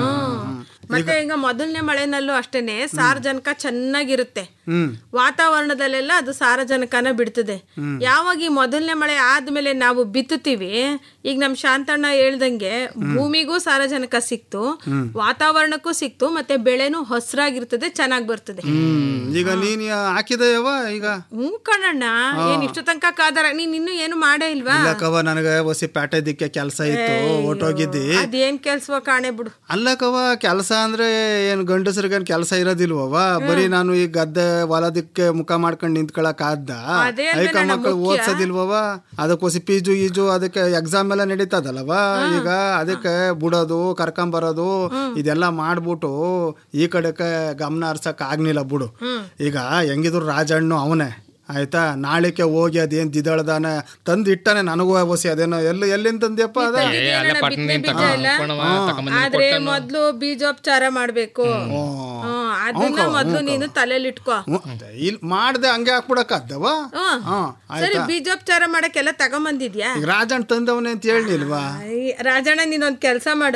ಮತ್ತೆ ಈಗ ಮೊದಲನೇ ಮಳೆನಲ್ಲೂ ಅಷ್ಟೇನೆ ಸಾರಜನಕ ಚೆನ್ನಾಗಿರುತ್ತೆ ವಾತಾವರಣದಲ್ಲೆಲ್ಲ ಅದು ಸಾರಜನಕನ ಬಿಡ್ತದೆ ಯಾವಾಗ ಈ ಮೊದಲನೇ ಮಳೆ ಆದ್ಮೇಲೆ ನಾವು ಬಿತ್ತುತ್ತೀವಿ ಈಗ ನಮ್ ಶಾಂತಣ್ಣ ಹೇಳ್ದಂಗೆ ಭೂಮಿಗೂ ಸಾರಜನಕ ಸಿಕ್ತು ವಾತಾವರಣಕ್ಕೂ ಸಿಕ್ತು ಮತ್ತೆ ಬೆಳೆನೂ ಹಸ್ರಾಗಿರ್ತದೆ ಚೆನ್ನಾಗ್ ಬರ್ತದೆ ಹ್ಮ್ ಈಗ ನೀನ್ ಹಾಕಿದೆಯವ ಈಗ ಹ್ಞೂ ಕಣಣ್ಣ ಏನ್ ಇಷ್ಟು ತನಕ ಕಾದಾರ ನೀನ್ ಇನ್ನೂ ಏನು ಮಾಡೇ ಇಲ್ವಾ ಇಲ್ಲಕವ ನನಗೆ ಹೊಸಿ ಪ್ಯಾಟೆ ದಿಕ್ಕೆ ಕೆಲಸ ಇತ್ತು ಹೊಟ್ಟೋಗಿದ್ದಿ ಅದೇನ್ ಕೆಲ್ಸವ ಕಾಣೆ ಬಿಡು ಅಲ್ಲಕವ ಕೆಲಸ ಅಂದ್ರೆ ಏನ್ ಗಂಡಸರಿಗೇನ್ ಕೆಲಸ ಇರೋದಿಲ್ವವ ಬರೀ ನಾನು ಈ ಗದ್ದೆ ಹೊಲದಕ್ಕೆ ಮುಖ ಮಾಡ್ಕೊಂಡು ನಿಂತ್ಕೊಳಕ್ ಆದ್ದ ಅದೇ ಅಂದ್ರೆ ಐಕ ನನ್ನ ಮಕ್ಕಳು ಮುಖ್ಯ. ಓದ್ಸೋದಿಲ್ವವ ಅದಕ್ಕೋಸಿ ಪೀಜು ಈಜು ಅದಕ್ಕೆ ಎಕ್ಸಾಮ್ ಎಲ್ಲ ನಡೀತದಲ್ಲವ ಈಗ ಅದಕ್ಕೆ ಬಿಡೋದು ಕರ್ಕೊಂಬರೋದು ಇದೆಲ್ಲ ಮಾಡ್ಬಿಟ್ಟು ಈ ಕಡೆಗೆ ಗಮನ ಹರ್ಸಕ್ ಆಗ್ನಿಲ್ಲ ಬಿಡು ಈಗ ಹೆಂಗಿದ್ರು ರಾಜಣ್ಣು ಅವನೇ ಆಯ್ತಾ ನಾಳಿಕೆ ಹೋಗಿ ಅದೇನ್ ದಿದಳ್ದಾನ ತಂದು ಇಟ್ಟಾನೆ ನನಗೂ ಹೊಸಿ ಅದೇನೋ ಎಲ್ಲಿ ಎಲ್ಲಿಂದ ತಂದ್ಯಪ್ಪ ಅದ ಏ, ಅಲ್ಲೇ ಪಟ್ಟಣದಿಂದ ಬೀಜ ಇಲ್ಲ. ತಗೊಂಡ್ ತಗೊಂಬಂದಿನಿ ಆದ್ರೆ ಮೊದ್ಲು ಬೀಜೋಪಚಾರ ಮಾಡ್ಬೇಕು ಹ್ಮ್, ಅದನ್ನ ಮೊದ್ಲು ನೀನು ತಲೆಯಲ್ಲಿ ಇಟ್ಕೋ ಇಲ್ಲಿ ಮಾಡ್ದೆ ಹಂಗೆ ಹಾಕ್ಬಿಡಕ್ಕಾದ್ದವ ಹ್ಮ್. ಹಾ ಸರಿ ಬೀಜೋಪಚಾರ ಮಾಡಕ್ಕೆಲ್ಲ ತಗೊಂಬಂದಿದ್ಯಾ ಈಗ ರಾಜಣ್ಣ ತಂದವನೇ ಅಂತ ಹೇಳಿಲ್ವಾ ಈ ರಾಜಣ್ಣ ನೀನೊಂದ್ ಕೆಲ್ಸ ಮಾಡು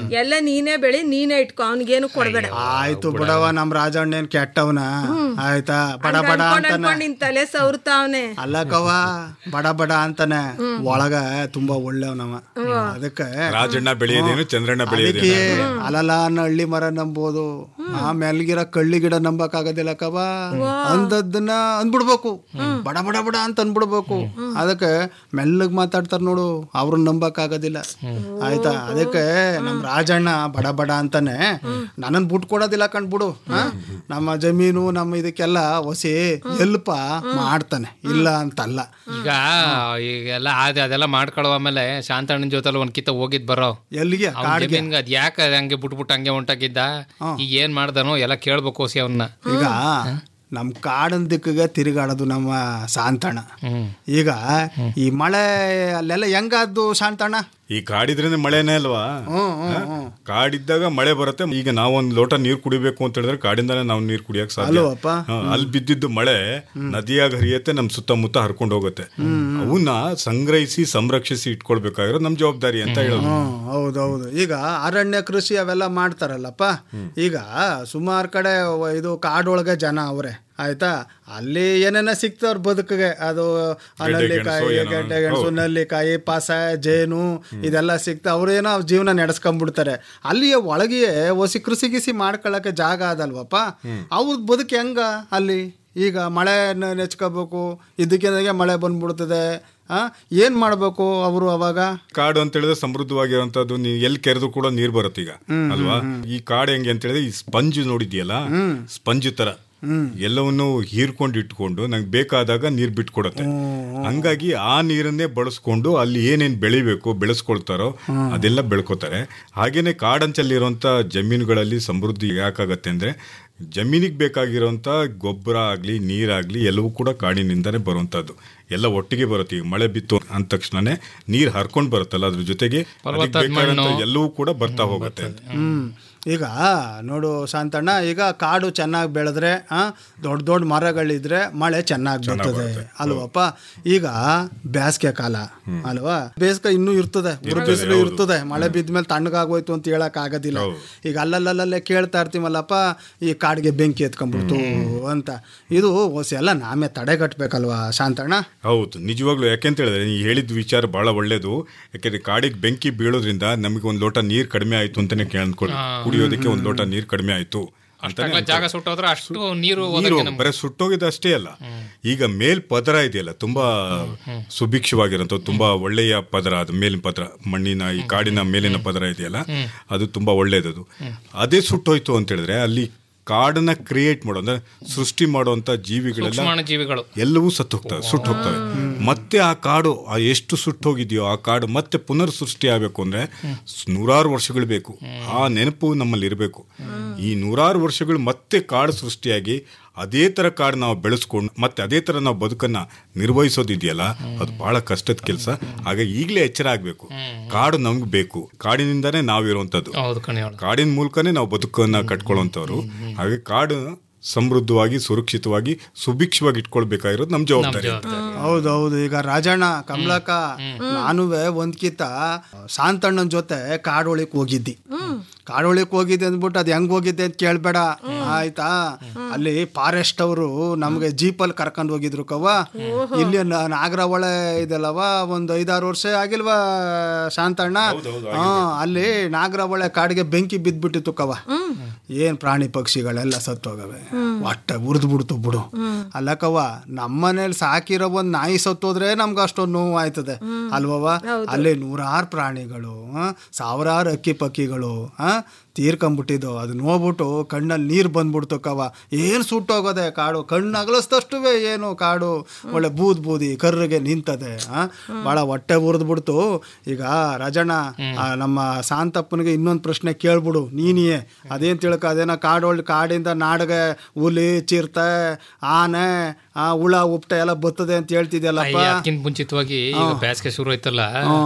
ಎಲ್ಲ ನೀನೇ ಬೆಳಿ ನೀನೇ ಇಟ್ಕೊ ಅವ್ನಿಗೇನು ಕೊಡ್ಬೇಡ ಆಯ್ತು ಬಿಡವ ನಮ್ ರಾಜಣ್ಣ ಏನ್ ಕೆಟ್ಟವನ ಆಯ್ತಾ ಬಡ ಬಡ ಅನ್ಕೊಂಡ್ ಅಂತಾನೆ ಅನ್ಕೊಂಡ್ ನಿನ್ ತಲೆ ಸವರ್ತಾವನೆ ಅಲ್ಲಕವ ಬಡ ಬಡ ಅಂತಾನೆ ಒಳಗ ತುಂಬಾ ಒಳ್ಳೆವನವ ಅದಕ್ಕೆ ರಾಜಣ್ಣ ಬೆಳೆಯೋದೇನು ಚಂದ್ರಣ್ಣ ಅದಕ್ಕೆ ಬೆಳೆಯೋದೇನು ಅಲಲ ಅನ್ನೋ ಹಳ್ಳಿ ಮರ ನಂಬೋದು ಆ ಮೆಲ್ಗಿರೋ ಕಳ್ಳಿ ಗಿಡ ನಂಬಕ್ ಆಗೋದಿಲ್ಲ ಕವ ಅಂದದ್ದನ್ನ ಅಂದ್ಬಿಡ್ಬೇಕು ಬಡ ಬಡ ಬಡ ಅಂತ ಅನ್ಬಿಡ್ಬೇಕು ಅದಕ್ಕೆ ಮೆಲ್ಲಗ್ ಮಾತಾಡ್ತಾರ ನೋಡು ಅವ್ರನ್ನ ನಂಬಕ್ ಆಗೋದಿಲ್ಲ ಆಯ್ತಾ ಅದಕ್ಕೆ ನಮ್ ರಾಜಣ್ಣ ಬಡ ಬಡ ಅಂತಾನೆ ನನ್ನನ್ ಬಿಟ್ ಕೊಡೋದಿಲ್ಲ ಕಂಡ್ಬಿಡು ಆ? ನಮ್ಮ ಜಮೀನು ನಮ್ಮ ಇದಕ್ಕೆಲ್ಲ ಹೊಸಿ ಎಲ್ಪ ಮಾಡ್ತಾನೆ ಇಲ್ಲ ಅಂತಲ್ಲ ಈಗ ಈಗೆಲ್ಲ ಅದ ಅದೆಲ್ಲ ಮಾಡ್ಕೊಳ್ಳೋ ಆಮೇಲೆ ಶಾಂತಣ್ಣನ ಜೊತೆಲಿ ಒಂದ್ ಕಿತ್ತ ಹೋಗಿದ್ ಬರೋ ಎಲ್ಲಿಗೆ ಅವ್ನ್ ಕಾಡ್ಗೆ ಜಮೀನ್ಗೆ ಅದ್ ಯಾಕೆ ಹಂಗೆ ಬಿಟ್ಬಿಟ್ಟು ಹಂಗೆ ಹೊಂಟಾಗಿದ್ದ ಈಗ ಏನ್ ಮಾಡ್ದನೋ ಎಲ್ಲ ಕೇಳ್ಬೇಕು ಓಸಿ ಅವನ್ನ ಈಗ ನಮ್ ಕಾಡನ್ ದಿಕ್ಕಿಗೆ ತಿರುಗಾಡೋದು ನಮ್ಮ ಶಾಂತಣ್ಣ ಈಗ ಈ ಮಳೆ ಅಲ್ಲೆಲ್ಲ ಹೆಂಗಾದ್ದು ಶಾಂತಣ್ಣ ಈ ಕಾಡಿದ್ರೇನೆ ಮಳೆನೇ ಅಲ್ವಾ ಹ? ಕಾಡಿದ್ದಾಗ ಮಳೆ ಬರುತ್ತೆ ಈಗ ನಾವೊಂದ್ ಲೋಟ ನೀರ್ ಕುಡಿಬೇಕು ಅಂತ ಹೇಳಿದ್ರೆ ಕಾಡಿಂದಾನೆ ನಾವು ನೀರ್ ಕುಡಿಯಕ್ ಸಾಧ್ಯ ಅಲ್ವಪ್ಪ? ಹ, ಅಲ್ಲಿ ಬಿದ್ದಿದ್ದು ಮಳೆ ನದಿಯಾಗ ಹರಿಯತ್ತೆ ನಮ್ ಸುತ್ತಮುತ್ತ ಹರ್ಕೊಂಡು ಹೋಗುತ್ತೆ ಅವನ್ನ ಸಂಗ್ರಹಿಸಿ ಸಂರಕ್ಷಿಸಿ ಇಟ್ಕೊಳ್ಬೇಕಾಗಿರೋದು ನಮ್ ಜವಾಬ್ದಾರಿ ಅಂತ ಹೇಳೋದು ಹ್ಮ್ ಹೌದೌದು ಈಗ ಅರಣ್ಯ ಕೃಷಿ ಅವೆಲ್ಲ ಮಾಡ್ತಾರಲ್ಲಪ್ಪ ಈಗ ಸುಮಾರು ಕಡೆ ವ- ಇದು ಕಾಡೊಳಗೆ ಜನ ಅವರೇ ಆಯ್ತಾ ಅಲ್ಲಿ ಏನೇನ ಸಿಗ್ತವ್ರ ಬದುಕಿಗೆ ಅದು ಆ ಗೆಡ್ಡೆ ನಲ್ಲಿಕಾಯಿ ಗೆಣಸು ಏನೋ. ಗೆಡ್ಡೆ ಗೆಣಸು ಹೌದು. ನಲ್ಲಿಕಾಯಿ ಪಾಸ ಜೇನು ಇದೆಲ್ಲ ಸಿಗ್ತಾ ಅವ್ರೇನೋ ಅವ್ರ ಜೀವನ ನಡೆಸ್ಕೊಂಡ್ಬಿಡ್ತಾರೆ ಅಲ್ಲಿಯ ಒಳಗೆಯೇ ಹೊಸಿ ಕೃಷಿ ಗಿಸಿ ಮಾಡ್ಕೊಳ್ಳಕ್ಕೆ ಜಾಗ ಅದಲ್ವಪ್ಪ ಅವ್ರ ಬದುಕು ಹೆಂಗ ಅಲ್ಲಿ ಈಗ ಮಳೆ ನ- ನೆಚ್ಕೋಬೇಕು ಇದಕ್ಕೆ ಮಳೆ ಬಂದ್ಬಿಡ್ತದೆ ಆ ಏನ್ ಮಾಡ್ಬೇಕು ಅವರು ಅವಾಗ ಕಾಡು ಅಂತ ಹೇಳಿದ್ರೆ ಸಮೃದ್ಧವಾಗಿರುವಂತದ್ದು ನೀವು ಎಲ್ಲಿ ಕೆರೆದು ಕೂಡ ನೀರ್ ಬರುತ್ತೆ ಈಗ ಅಲ್ವಾ ಈ ಕಾಡು ಹೆಂಗೆ ಅಂತ ಹೇಳಿದ್ರೆ ಈ ಸ್ಪಂಜ್ ನೋಡಿದ್ಯಲ್ಲ ಸ್ಪಂಜ್ ತರ ಎಲ್ಲವನ್ನು ಹೀರ್ಕೊಂಡು ಇಟ್ಕೊಂಡು ನಂಗೆ ಬೇಕಾದಾಗ ನೀರ್ ಬಿಟ್ಕೊಡತ್ತೆ ಹಂಗಾಗಿ ಆ ನೀರನ್ನೇ ಬಳಸ್ಕೊಂಡು ಅಲ್ಲಿ ಏನೇನ್ ಬೆಳಿಬೇಕು ಬೆಳೆಸ್ಕೊಳ್ತಾರೋ ಅದೆಲ್ಲ ಬೆಳ್ಕೊತಾರೆ ಹಾಗೇನೆ ಕಾಡಂಚಲ್ಲಿರುವಂತ ಜಮೀನುಗಳಲ್ಲಿ ಸಮೃದ್ಧಿ ಯಾಕಾಗತ್ತೆ ಅಂದ್ರೆ ಜಮೀನಿಗೆ ಬೇಕಾಗಿರೋಂಥ ಗೊಬ್ಬರ ಆಗಲಿ ನೀರಾಗಲಿ ಎಲ್ಲವೂ ಕೂಡ ಕಾಡಿನಿಂದನೇ ಬರುವಂಥದ್ದು ಎಲ್ಲ ಒಟ್ಟಿಗೆ ಬರುತ್ತೆ ಈಗ ಮಳೆ ಬಿತ್ತು ಅಂದ ತಕ್ಷಣನೇ ನೀರು ಹರ್ಕೊಂಡು ಬರುತ್ತಲ್ಲ ಅದ್ರ ಜೊತೆಗೆ ಅದಕ್ಕೆ ಫಲವತ್ತಾದ ಬೇಕಾದಂಥ ಮಣ್ಣು. ಎಲ್ಲವೂ ಕೂಡ ಬರ್ತಾ ಹೋಗುತ್ತೆ ಹ್ಮ್ ಈಗ ನೋಡು ಶಾಂತಣ್ಣ ಈಗ ಕಾಡು ಚೆನ್ನಾಗಿ ಬೆಳೆದ್ರೆ ಆ ದೊಡ್ಡ ದೊಡ್ಡ ಮರಗಳಿದ್ರೆ ಮಳೆ ಚೆನ್ನಾಗಿ ಬರ್ತದೆ ಅಲ್ವಪ್ಪ ಈಗ ಬೇಸಿಗೆ ಕಾಲ ಅಲ್ವಾ ಬೇಸಿಗೆ ಇನ್ನೂ ಇರ್ತದೆ ಉರು ಬಿಸಿಲು ಇರ್ತದೆ ಮಳೆ ಬಿದ್ದ ಮೇಲೆ ತಣ್ಣಗಾಗೋಯ್ತು ಅಂತ ಹೇಳಕ್ ಆಗೋದಿಲ್ಲ ಈಗ ಅಲ್ಲಲ್ಲಲ್ಲೇ ಕೇಳ್ತಾ ಇರ್ತೀವಲ್ಲಪ್ಪ ಈ ಕಾಡಿಗೆ ಬೆಂಕಿ ಎತ್ಕೊಂಡ್ಬಿಡ್ತು ಅಂತ ಇದು ಹೊಸ ಎಲ್ಲ ನಾಮೇ ತಡೆಗಟ್ಬೇಕಲ್ವಾ ಶಾಂತಣ್ಣ ಹೌದು ನಿಜವಾಗ್ಲೂ ಯಾಕೆಂತ ಹೇಳಿದ್ರೆ ನೀವು ಹೇಳಿದ ವಿಚಾರ ಬಹಳ ಒಳ್ಳೇದು ಯಾಕೆಂದ್ರೆ ಕಾಡಿಗೆ ಬೆಂಕಿ ಬೀಳೋದ್ರಿಂದ ನಮಗೆ ಒಂದು ಲೋಟ ನೀರು ಕಡಿಮೆ ಆಯ್ತು ಅಂತಾನೆ ಕೇಳ್ಕೊಳ್ಳಿ ಕುಡಿಯೋದಕ್ಕೆ ಒಂದು ಲೋಟ ನೀರು ಕಡಿಮೆ ಆಯ್ತು ಅಂತಾನೆ ಅಷ್ಟಾಗ್ಲ ಜಾಗ ಸುಟ್ಟೋದ್ರೆ ಅಷ್ಟು ನೀರು ನೀರು ಹೋದಕ್ಕೆ ನಮ್ಗೆ ಬರೀ ಸುಟ್ಟೋಗಿದ್ದು ಅಷ್ಟೇ ಅಲ್ಲ ಈಗ ಮೇಲ್ ಪದರ ಇದೆಯಲ್ಲ ತುಂಬಾ ಸುಭಿಕ್ಷವಾಗಿರೋಂಥ ತುಂಬಾ ಒಳ್ಳೆಯ ಪದರ ಅದು ಮೇಲಿನ ಪದರ ಮಣ್ಣಿನ ಈ ಕಾಡಿನ ಮೇಲಿನ ಪದರ ಇದೆಯಲ್ಲ ಅದು ತುಂಬಾ ಒಳ್ಳೇದದು ಅದೇ ಸುಟ್ಟೋಯ್ತು ಅಂತ ಹೇಳಿದ್ರೆ ಅಲ್ಲಿ ಕಾಡನ್ನ ಕ್ರಿಯೇಟ್ ಮಾಡೋ ಅಂದ್ರೆ ಸೃಷ್ಟಿ ಮಾಡುವಂತ ಜೀವಿಗಳೆಲ್ಲ ಸೂಕ್ಷ್ಮಾಣು ಜೀವಿಗಳು ಎಲ್ಲವೂ ಸತ್ತು ಹೋಗ್ತವೆ ಸುಟ್ಟು ಹೋಗ್ತವೆ ಮತ್ತೆ ಆ ಕಾಡು ಆ ಎಷ್ಟು ಸುಟ್ಟು ಹೋಗಿದೆಯೋ ಆ ಕಾಡು ಮತ್ತೆ ಪುನರ್ ಸೃಷ್ಟಿ ಆಗಬೇಕು ಅಂದ್ರೆ ಸ್- ನೂರಾರು ವರ್ಷಗಳು ಬೇಕು ಆ ನೆನಪು ನಮ್ಮಲ್ಲಿ ಇರಬೇಕು ಈ ನೂರಾರು ವರ್ಷಗಳು ಮತ್ತೆ ಕಾಡು ಸೃಷ್ಟಿಯಾಗಿ ಅದೇ ತರ ಕಾಡು ನಾವು ಬೆಳೆಸ್ಕೊಂಡು ಮತ್ತೆ ಅದೇ ತರ ನಾವು ಬದುಕನ್ನ ನಿರ್ವಹಿಸೋದಿದೆಯಲ್ಲ ಅದು ಬಹಳ ಕಷ್ಟದ ಕೆಲಸ ಆಗ ಈಗಲೇ ಎಚ್ಚರ ಆಗ್ಬೇಕು ಕಾಡು ನಮ್ಗೆ ಬೇಕು ಕಾಡಿನಿಂದಾನೇ ನಾವಿರುವಂತದ್ದು ಹೌದು ಕಣೆ ಅವಳು ಕಾಡಿನ ಮೂಲಕನೇ ನಾವು ಬದುಕನ್ನ ಕಟ್ಕೊಳ್ಳುವಂಥವ್ರು ಹಾಗೆ ಕಾಡು ಸಮೃದ್ಧವಾಗಿ ಸುರಕ್ಷಿತವಾಗಿ ಸುಭಿಕ್ಷವಾಗಿ ಇಟ್ಕೊಳ್ಬೇಕಾಗಿರೋದು ನಮ್ಮ ಜವಾಬ್ದಾರಿ ಹೌದೌದು ಈಗ ರಾಜಣ್ಣ ಕಮಲಕ್ಕ ನಾನುವೆ ಒಂದ್ಕಿತ ಶಾಂತಣ್ಣನ ಜೊತೆ ಕಾಡೊಳಿಕ್ ಹೋಗಿದ್ದಿ ಕಾಡೊಳಿಕ್ ಹೋಗಿದ್ದೆ ಅಂದ್ಬಿಟ್ಟು ಅದು ಹೆಂಗ್ ಹೋಗಿದ್ದೆ ಅಂತ ಕೇಳ್ಬೇಡ ಆಯ್ತಾ ಅಲ್ಲಿ ಫಾರೆಸ್ಟ್ ಅವರು ನಮ್ಗೆ ಜೀಪಲ್ಲಿ ಕರ್ಕೊಂಡು ಹೋಗಿದ್ರು ಕವ್ವ ಇಲ್ಲಿ ನ- ನಾಗರಹೊಳೆ ಇದೆಲ್ಲವ ಒಂದ್ ಐದಾರು ವರ್ಷ ಆಗಿಲ್ವಾ ಶಾಂತಣ್ಣ ಹಾ ಅಲ್ಲಿ ನಾಗರಹೊಳೆ ಕಾಡಿಗೆ ಬೆಂಕಿ ಬಿದ್ದ್ಬಿಟ್ಟಿತ್ತು ಕವ ಏನ್ ಪ್ರಾಣಿ ಪಕ್ಷಿಗಳೆಲ್ಲ ಸತ್ತೋಗವೆ ಒಟ್ಟ ಉರ್ದು ಬಿಡ್ತು ಬಿಡು ಅಲ್ಲಕವ್ವ ನಮ್ಮನೇಲಿ ಸಾಕಿರೋ ಒಂದ್ ನಾಯಿ ಸತ್ತೋದ್ರೆ ನಮ್ಗೆ ಅಷ್ಟೊಂದು ನೋವು ಆಯ್ತದೆ ಅಲ್ವವ ಅಲ್ಲಿ ನೂರಾರು ಪ್ರಾಣಿಗಳು ಆ, ಸಾವಿರಾರು ಅಕ್ಕಿ ಪಕ್ಕಿಗಳು ಆ ತೀರ್ಕೊಂಬಿಟ್ಟಿದ್ದು ಅದು ನೋಡ್ಬಿಟ್ಟು ಕಣ್ಣಲ್ಲಿ ನೀರು ಬಂದ್ಬಿಡ್ತು ಕವ ಏನು ಸುಟ್ಟೋಗೋದೆ ಕಾಡು ಕಣ್ಣು ಅಗಲಿಸ್ತಷ್ಟುವೆ ಏನು ಕಾಡು ಒಳ್ಳೆ ಬೂದ್ ಬೂದಿ ಕರ್ರಿಗೆ ನಿಂತದೆ ಆ ಭಾಳ ಹೊಟ್ಟೆ ಉರಿದ್ಬಿಡ್ತು ಈಗ ರಾಜಣ್ಣ ಆ, ನಮ್ಮ ಶಾಂತಪ್ಪನಿಗೆ ಇನ್ನೊಂದು ಪ್ರಶ್ನೆ ಕೇಳ್ಬಿಡು ನೀನಿಯೇ ಅದೇನ್ ತಿಳ್ಕ ಅದೇನೋ ಕಾಡೊಳ್ ಕಾಡಿಂದ ನಾಡಗೆ ಹುಲಿ ಚಿರ್ತೆ ಆನೆ ಆ ಹುಳ ಉಪ್ಟ ಎಲ್ಲ ಬರ್ತದೆ ಅಂತ ಹೇಳ್ತಿದ್ಯಲ್ಲಪ್ಪ ಅದಕ್ಕಿಂತ ಮುಂಚಿತವಾಗಿ ಈಗ ಬೇಸಿಗೆ ಶುರು ಆಯ್ತಲ್ಲ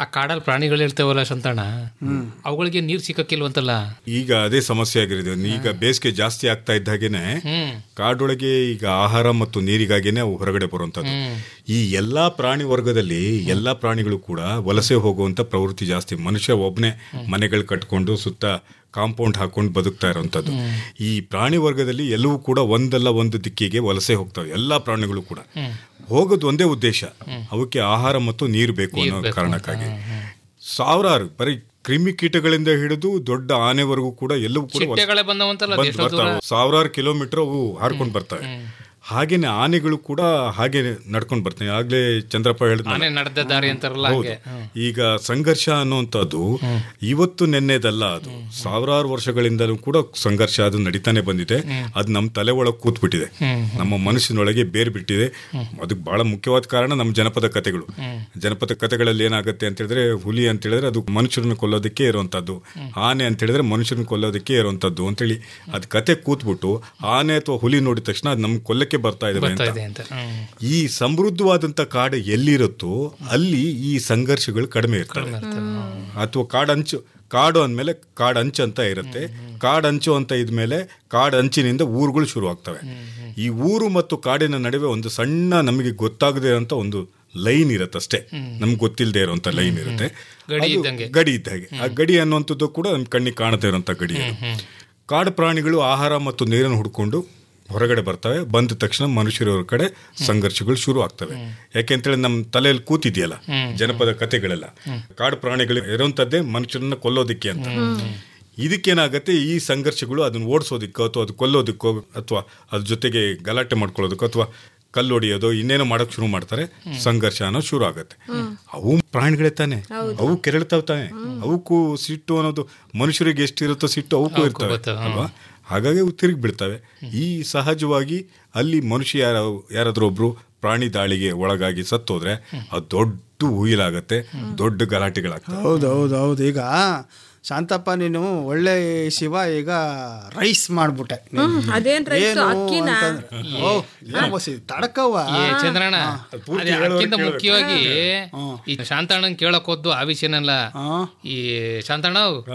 ಆ ಕಾಡಲ್ಲಿ ಪ್ರಾಣಿಗಳು ಇರ್ತಾವಲ್ಲ ಸಂತಣ್ಣ ಅವುಗಳಿಗೆ ನೀರು ಸಿಕ್ಕಕ್ಕಿಲ್ವಂತಲ್ಲ ಈಗ ಅದೇ ಸಮಸ್ಯೆ ಆಗಿರೋದು ಈಗ ಬೇಸಿಗೆ ಜಾಸ್ತಿ ಆಗ್ತಾ ಇದ್ದ ಹಾಗೇನೆ ಕಾಡೊಳಗೆ ಈಗ ಆಹಾರ ಮತ್ತು ನೀರಿಗಾಗಿನೇ ಅವು ಹೊರಗಡೆ ಬರುವಂತದ್ದು ಈ ಎಲ್ಲಾ ಪ್ರಾಣಿ ವರ್ಗದಲ್ಲಿ ಎಲ್ಲಾ ಪ್ರಾಣಿಗಳು ಕೂಡ ವಲಸೆ ಹೋಗುವಂತ ಪ್ರವೃತ್ತಿ ಜಾಸ್ತಿ ಮನುಷ್ಯ ಒಬ್ಬನೇ ಮನೆಗಳು ಕಟ್ಕೊಂಡು ಸುತ್ತ ಕಾಂಪೌಂಡ್ ಹಾಕೊಂಡು ಬದುಕ್ತಾ ಇರುವಂತದ್ದು ಈ ಪ್ರಾಣಿ ವರ್ಗದಲ್ಲಿ ಎಲ್ಲವೂ ಕೂಡ ಒಂದಲ್ಲ ಒಂದು ದಿಕ್ಕಿಗೆ ವಲಸೆ ಹೋಗ್ತವೆ ಎಲ್ಲಾ ಪ್ರಾಣಿಗಳು ಕೂಡ ಹೋಗೋದು ಒಂದೇ ಉದ್ದೇಶ ಅವಕ್ಕೆ ಆಹಾರ ಮತ್ತು ನೀರು ಬೇಕು ಅನ್ನೋ ಕಾರಣಕ್ಕಾಗಿ ಸಾವಿರಾರು ಬರೀ ಕ್ರಿಮಿ ಕೀಟಗಳಿಂದ ಹಿಡಿದು ದೊಡ್ಡ ಆನೆವರೆಗೂ ಕೂಡ ಎಲ್ಲವೂ ಕೂಡ ವಲಸೆ- ಚಿಟ್ಟೆಗಳೇ ಬಂದವಂತಲ್ಲ ಬಂದ್ ಎಷ್ಟೋ ದೂರ ಬರ್ತಾವೆ ಸಾವಿರಾರು ಕಿಲೋಮೀಟರ್ ಅವು ಹಾರ್ಕೊಂಡು ಬರ್ತವೆ ಹಾಗೇನೆ ಆನೆಗಳು ಕೂಡ ಹಾಗೆ ನಡ್ಕೊಂಡು ಬರ್ತವೆ ಆಗ್ಲೇ ಚಂದ್ರಪ್ಪ ಆನೆ ಹೇಳಿದ್ನಲ್ಲ ನಡೆದ ದಾರಿ ಅಂತಾರಲ್ಲ ಹೌದು ಹಂಗೆ ಈಗ ಸಂಘರ್ಷ ಅನ್ನುವಂಥದ್ದು ಇವತ್ತು ನೆನ್ನೆದಲ್ಲ ಅದು ಸಾವಿರಾರು ವರ್ಷಗಳಿಂದಲೂ ಕೂಡ ಸಂಘರ್ಷ ಅದು ನಡೀತಾನೆ ಬಂದಿದೆ ಅದು ನಮ್ಮ ತಲೆ ಒಳಗೆ ಕೂತ್ಬಿಟ್ಟಿದೆ ನಮ್ಮ ಮನಸ್ಸಿನೊಳಗೆ ಬೇರ್ ಬಿಟ್ಟಿದೆ ಅದಕ್ಕೆ ಬಹಳ ಮುಖ್ಯವಾದ ಕಾರಣ ನಮ್ಮ ಜನಪದ ಕಥೆಗಳು ಜನಪದ ಕಥೆಗಳಲ್ಲಿ ಏನಾಗುತ್ತೆ ಅಂತ ಹೇಳಿದ್ರೆ ಹುಲಿ ಅಂತ ಹೇಳಿದ್ರೆ ಅದು ಮನುಷ್ಯರನ್ನು ಕೊಲ್ಲೋದಕ್ಕೆ ಇರುವಂತದ್ದು ಆನೆ ಅಂತ ಹೇಳಿದ್ರೆ ಮನುಷ್ಯರನ್ನ ಕೊಲ್ಲೋದಕ್ಕೆ ಇರುವಂತದ್ದು ಅಂತೇಳಿ ಅದ್ ಕತೆ ಕೂತ್ಬಿಟ್ಟು ಆನೆ ಅಥವಾ ಹುಲಿ ನೋಡಿದ ತಕ್ಷಣ ಅದು ನಮ್ಗೆ ಕೊಲ್ಲಕ್ಕೆ ಬರ್ತಾ ಇದೆ ಬರ್ತಾ ಅಂತ ಇದೆ ಅಂತ ಹ್ಮ್. ಈ ಸಮೃದ್ಧವಾದಂತ ಕಾಡು ಎಲ್ಲಿರುತ್ತೋ ಅಲ್ಲಿ ಈ ಸಂಘರ್ಷಗಳು ಕಡಿಮೆ ಇರ್ತವೆ ಅಥವಾ ಕಾಡಂಚು ಕಾಡು ಅಂದಮೇಲೆ ಕಾಡಂಚು ಅಂತ ಇರುತ್ತೆ ಕಾಡಂಚು ಅಂತ ಇದ್ಮೇಲೆ ಕಾಡಂಚಿನಿಂದ ಊರುಗಳು ಶುರು ಆಗ್ತವೆ ಈ ಊರು ಮತ್ತು ಕಾಡಿನ ನಡುವೆ ಒಂದು ಸಣ್ಣ ನಮಗೆ ಗೊತ್ತಾಗದೇ ಇರೋಂಥ ಒಂದು ಲೈನ್ ಇರುತ್ತೆ ಅಷ್ಟೇ ನಮ್ಗೆ ಗೊತ್ತಿಲ್ಲದೆ ಇರುವಂತ ಲೈನ್ ಇರುತ್ತೆ ಗಡಿ ಅದು ಇದ್ದಂಗೆ. ಗಡಿ ಇದ್ದಾಗೆ ಆ ಗಡಿ ಅನ್ನುವಂಥದ್ದು ಕೂಡ ನಮ್ಮ ಕಣ್ಣಿಗೆ ಕಾಣದೇ ಇರುವಂತ ಗಡಿ ಅದು. ಕಾಡು ಪ್ರಾಣಿಗಳು ಆಹಾರ ಮತ್ತು ನೀರನ್ನು ಹುಡ್ಕೊಂಡು ಹೊರಗಡೆ ಬರ್ತವೆ ಬಂದ ತಕ್ಷಣ ಮನುಷ್ಯರ ಕಡೆ ಸಂಘರ್ಷಗಳು ಶುರು ಆಗ್ತವೆ ಯಾಕೆಂತೇಳಿ ನಮ್ಮ ತಲೆಯಲ್ಲಿ ಕೂತಿದೆಯಲ್ಲ ಜನಪದ ಕಥೆಗಳೆಲ್ಲ ಕಾಡು ಪ್ರಾಣಿಗಳು ಇರುವಂತದ್ದೇ ಮನುಷ್ಯರನ್ನ ಕೊಲ್ಲೋದಿಕ್ಕೆ ಅಂತ ಇದಕ್ಕೇನಾಗತ್ತೆ ಈ ಸಂಘರ್ಷಗಳು ಅದನ್ನ ಓಡಿಸೋದಿಕ್ಕೋ ಅಥವಾ ಅದು ಕೊಲ್ಲೋದಕ್ಕೋ ಅಥವಾ ಅದ್ರ ಜೊತೆಗೆ ಗಲಾಟೆ ಮಾಡ್ಕೊಳ್ಳೋದಕ್ಕೋ ಅಥವಾ ಕಲ್ಲು ಹೊಡಿಯೋದು ಇನ್ನೇನೋ ಮಾಡಕ್ ಶುರು ಮಾಡ್ತಾರೆ ಸಂಘರ್ಷ ಅನ್ನೋ ಶುರು ಆಗತ್ತೆ ಅವು ಪ್ರಾಣಿಗಳೇ ತಾನೆ ಅವು ಕೆರಳ್ತಾವ್ ತಾನೆ ಅವಕ್ಕೂ ಸಿಟ್ಟು ಅನ್ನೋದು ಮನುಷ್ಯರಿಗೆ ಎಷ್ಟಿರುತ್ತೋ ಸಿಟ್ಟು ಅವಕ್ಕೂ ಇರ್ತವೆ ಗೊತ್ತು, ಹಾ. ಅಲ್ವಾ ಹಾಗಾಗಿ ಅವು ತಿರುಗಿ ಬೀಳ್ತವೆ ಈ ಸಹಜವಾಗಿ ಅಲ್ಲಿ ಮನುಷ್ಯ ಯಾರ ಯಾರಾದ್ರೂ ಒಬ್ರು ಪ್ರಾಣಿ ದಾಳಿಗೆ ಒಳಗಾಗಿ ಸತ್ತೋದ್ರೆ ಅದು ದೊಡ್ಡ ಉಯಿಲಾಗತ್ತೆ ದೊಡ್ಡ ಗಲಾಟೆಗಳಾಗ್ತವೆ ಹೌದು ಹೌದು ಹೌದು ಈಗ ಶಾಂತಪ್ಪ ನೀನು ಒಳ್ಳೆ ಶಿವ ಈಗ ರೈಸ್ ಮಾಡ್ಬಿಟ್ಟೆ ನೀನು. ಅದೇನ್ rice? ಏನು ಅಕ್ಕಿನ? ಅಂತಂದ್ರೆ, ಓ, ಏನು ಬಸಿ, ತಡ್ಕವ್ವ ಏ ಚಂದ್ರಣ್ಣ ಪೂರ್ತಿ ಅದೇ ಹೇಳೋರು ಅದಕ್ಕಿಂತ ಕೇಳ್ಬೇಕು. ಮುಖ್ಯವಾಗಿ ಈ ಶಾಂತಣ್ಣನ್ ಕೇಳಕ್ ಹೋದ್ದು ಆ ವಿಷಯನಲ್ಲ ಈ ಶಾಂತಣ್ಣ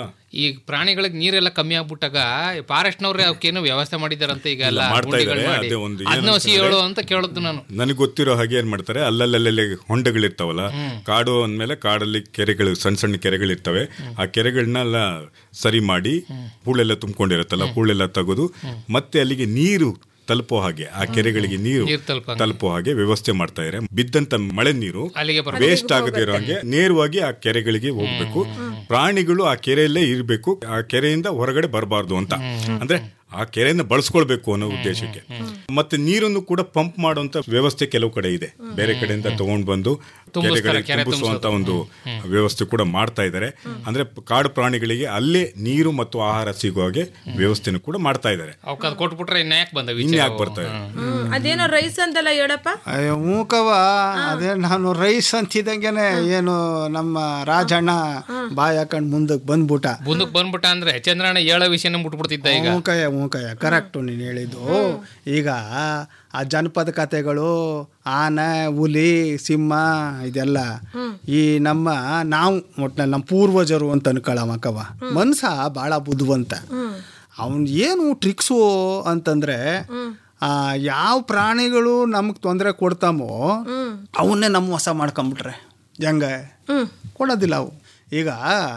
ಈ ಪ್ರಾಣಿಗಳಿಗೆ ನೀರೆಲ್ಲ ಕಮ್ಮಿ ಆಗ್ಬಿಟ್ಟಾಗ ಫಾರೆಸ್ಟ್ನವ್ರೆ ಅವಕ್ಕೇನೋ ವ್ಯವಸ್ಥೆ ಮಾಡಿದಾರಂತೆ ಈಗ ಎಲ್ಲ ಇಲ್ಲ, ಮಾಡ್ತಾ ಗುಂಡಿಗಳ್ ಇದಾರೆ. ಮಾಡಿ ಅದೇ ಒಂದು ಅದನ್ನ ಏನು ಹಸಿ ಹೇಳು ಅಂತ ಕೇಳದ್ದು ನಾನು ನನಗೆ ಗೊತ್ತಿರೋ ಹಾಗೆ ಏನ್ ಮಾಡ್ತಾರೆ ಅಲ್ಲಲ್ಲಲ್ಲಿ ಹೊಂಡಗಳಿರ್ತಾವಲ್ಲ ಕಾಡು ಅಂದ್ಮೇಲೆ ಕಾಡಲ್ಲಿ ಕೆರೆಗಳು ಸಣ್ಣ ಸಣ್ಣ ಕೆರೆಗಳಿರ್ತವೆ ಆ ಕೆರೆಗಳನ್ನೆಲ್ಲ ಸರಿ ಮಾಡಿ ಹೂಳೆಲ್ಲ ತುಂಬಿಕೊಂಡಿರುತ್ತಲ್ಲ ಹೂಳೆಲ್ಲ ತೆಗೆದು ಮತ್ತೆ ಅಲ್ಲಿಗೆ ನೀರು ತಲುಪೋ ಹಾಗೆ ಆ ಕೆರೆಗಳಿಗೆ ನೀರು ನೀರ್ ತಲುಪಂಗೆ. ತಲುಪೋ ಹಾಗೆ ವ್ಯವಸ್ಥೆ ಮಾಡ್ತಾ ಇದ್ದಾರೆ ಬಿದ್ದಂತ ಮಳೆ ನೀರು ಅಲ್ಲಿಗೆ ಬರ್ಬೇಕು. ವೇಸ್ಟ್ ಆಗದೇ ಇರೋ ಹಾಗೆ ನೇರವಾಗಿ ಆ ಕೆರೆಗಳಿಗೆ ಹೋಗ್ಬೇಕು ಪ್ರಾಣಿಗಳು ಆ ಕೆರೆಯಲ್ಲೇ ಇರಬೇಕು ಆ ಕೆರೆಯಿಂದ ಹೊರಗಡೆ ಬರಬಾರ್ದು ಅಂತ ಅಂದ್ರೆ ಆ ಕೆರೆಯನ್ನ ಬಳಸ್ಕೊಳ್ಬೇಕು ಅನ್ನೋ ಉದ್ದೇಶಕ್ಕೆ ಮತ್ತೆ ನೀರನ್ನು ಕೂಡ ಪಂಪ್ ಮಾಡುವಂತ ವ್ಯವಸ್ಥೆ ಕೆಲವು ಕಡೆ ಇದೆ ಬೇರೆ ಕಡೆಯಿಂದ ತಗೊಂಡ್ ಬಂದು ತುಂಬಿಸ್ತಾರೆ, ಕೆರೆಗಳಿಗೆ ಕೆರೆ ತುಂಬಿಸುವಂತ ಒಂದು ವ್ಯವಸ್ಥೆ ಕೂಡ ಮಾಡ್ತಾ ಇದ್ದಾರೆ ಅಂದ್ರೆ ಕಾಡು ಪ್ರಾಣಿಗಳಿಗೆ ಅಲ್ಲೇ ನೀರು ಮತ್ತು ಆಹಾರ ಸಿಗುವ ಹಾಗೆ ವ್ಯವಸ್ಥೆನೂ ಕೂಡ ಮಾಡ್ತಾ ಇದ್ದಾರೆ ಅವಕ್ಕೆ ಅದು ಕೊಟ್ಬಿಟ್ರೆ ಇನ್ನ ಯಾಕೆ ಬಂದವು ಇನ್ ಯಾಕೆ ಬರ್ತಾರೆ ಹ್ಮ್ ಅದೇನೋ ರೈಸ್ ಅಂತಲ್ಲ ಹೇಳಪ್ಪ ಅಯ್ಯೋ ಮೂಕವ ಅದೇ ನಾನು ರೈಸ್ ಅಂತಿದ್ದಂಗೆನೆ ಏನು ನಮ್ಮ ರಾಜಣ್ಣ ಬಾಯ್ ಹಾಕೊಂಡ್ ಮುಂದಕ್ಕೆ ಬಂದ್ಬಿಟ್ಟ ಮುಂದಕ್ಕೆ ಬಂದ್ಬಿಟ್ಟ ಅಂದ್ರೆ ಚಂದ್ರಣ್ಣ ಹೇಳೋ ವಿಷಯನ ಮುಟ್ಬಿಡ್ತಿದ್ದ ಈಗ ಮೂಕಯ್ಯ ಮೂಕಯ್ಯ ಕರೆಕ್ಟು ನೀನು ಹೇಳಿದ್ದು ಈಗ ಆ ಜನಪದ ಕಥೆಗಳು ಆನೆ ಹುಲಿ ಸಿಂಹ ಇದೆಲ್ಲ ಈ ನಮ್ಮ ನಾವು ಒಟ್ನಲ್ಲಿ ನಮ್ಮ ಪೂರ್ವಜರು ಅಂತ ಅನ್ಕೊಳಮಕ್ಕವ ಮನ್ಸ ಭಾಳ ಬುದ್ಧಿವಂತ ಅವನ್ ಏನು ಟ್ರಿಕ್ಸು ಅಂತಂದ್ರೆ ಆ ಯಾವ ಪ್ರಾಣಿಗಳು ನಮಗೆ ತೊಂದರೆ ಕೊಡ್ತಾಮೋ ಅವನ್ನೇ ನಮ್ಮ ಹೊಸ ಮಾಡ್ಕೊಂಬಿಟ್ರೆ ಹೆಂಗೆ ಕೊಡೋದಿಲ್ಲ ಅವು ಈಗ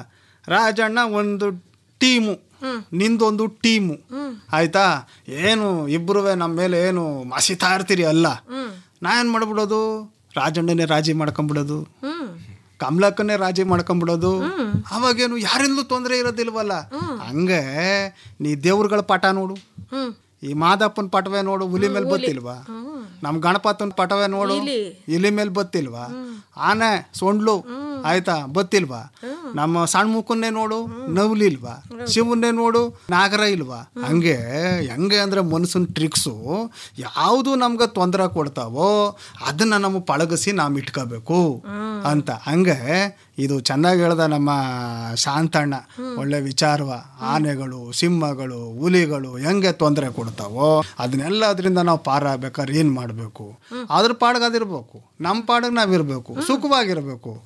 ರಾಜಣ್ಣ ಒಂದು ಟೀಮು ನಿಂದೊಂದು ಟೀಮು ಆಯ್ತಾ ಏನು ಇಬ್ರು ನಮ್ಮ ಮೇಲೆ ಏನು ಮಸಿತಾ ಇರ್ತೀರಿ ಅಲ್ಲ ನಾ ಏನು ಮಾಡ್ಬಿಡೋದು ರಾಜಣ್ಣನೇ ರಾಜಿ ಮಾಡ್ಕೊಂಬಿಡೋದು ಕಮಲಕ್ಕನ್ನೇ ರಾಜಿ ಮಾಡ್ಕೊಂಬಿಡೋದು ಅವಾಗೇನು ಯಾರಿಂದಲೂ ತೊಂದರೆ ಇರೋದಿಲ್ವಲ್ಲ ಹಂಗೆ ನೀ ದೇವ್ರಗಳ ಪಾಠ ನೋಡು ಈ ಮಾದಪ್ಪನ ಪಟವೆ ನೋಡು ಹುಲಿ ಮೇಲೆ ಬತ್ತಿಲ್ವಾ ನಮ್ ಗಣಪತನ ಪಟವೆ ನೋಡು ಇಲಿ ಮೇಲೆ ಬತ್ತಿಲ್ವಾ ಆನೆ ಸೊಂಡ್ಲು ಆಯ್ತಾ ಬತ್ತಿಲ್ವಾ ನಮ್ಮ ಸಣ್ಣ ಮುಖನ್ನೇ ನೋಡು ನವ್ಲಿಲ್ವಾ ಶಿವನ್ನೇ ನೋಡು ನಾಗರ ಇಲ್ವಾ ಹಂಗೆ ಹೆಂಗೆ ಅಂದ್ರೆ ಮನಸ್ಸಿನ ಟ್ರಿಕ್ಸು ಯಾವುದು ನಮ್ಗೆ ತೊಂದರೆ ಕೊಡ್ತಾವೋ ಅದನ್ನ ನಮ್ಮ ಪಳಗಿಸಿ ನಾವು ಇಟ್ಕೋಬೇಕು ಅಂತ ಹಂಗೆ ಇದು ಚೆನ್ನಾಗಿ ಹೇಳ್ದ ನಮ್ಮ ಶಾಂತಣ್ಣ ಒಳ್ಳೆ ವಿಚಾರವ ಆನೆಗಳು ಸಿಂಹಗಳು ಹುಲಿಗಳು ಹೆಂಗೆ ತೊಂದರೆ ಕೊಡ್ತಾವೋ ಅದನ್ನೆಲ್ಲ ಅದರಿಂದ ನಾವು ಪಾರಾಗ್ಬೇಕಾದ್ರೆ ಏನು ಮಾಡಬೇಕು ಅದ್ರ ಪಾಡ್ಗೆ ಅದಿರ್ಬೇಕು ನಮ್ಮ ಪಾಡಿಗೆ ನಾವಿರ್ಬೇಕು ಸುಖವಾಗಿರ್ಬೇಕು ಅಂತಂದ್ರೆ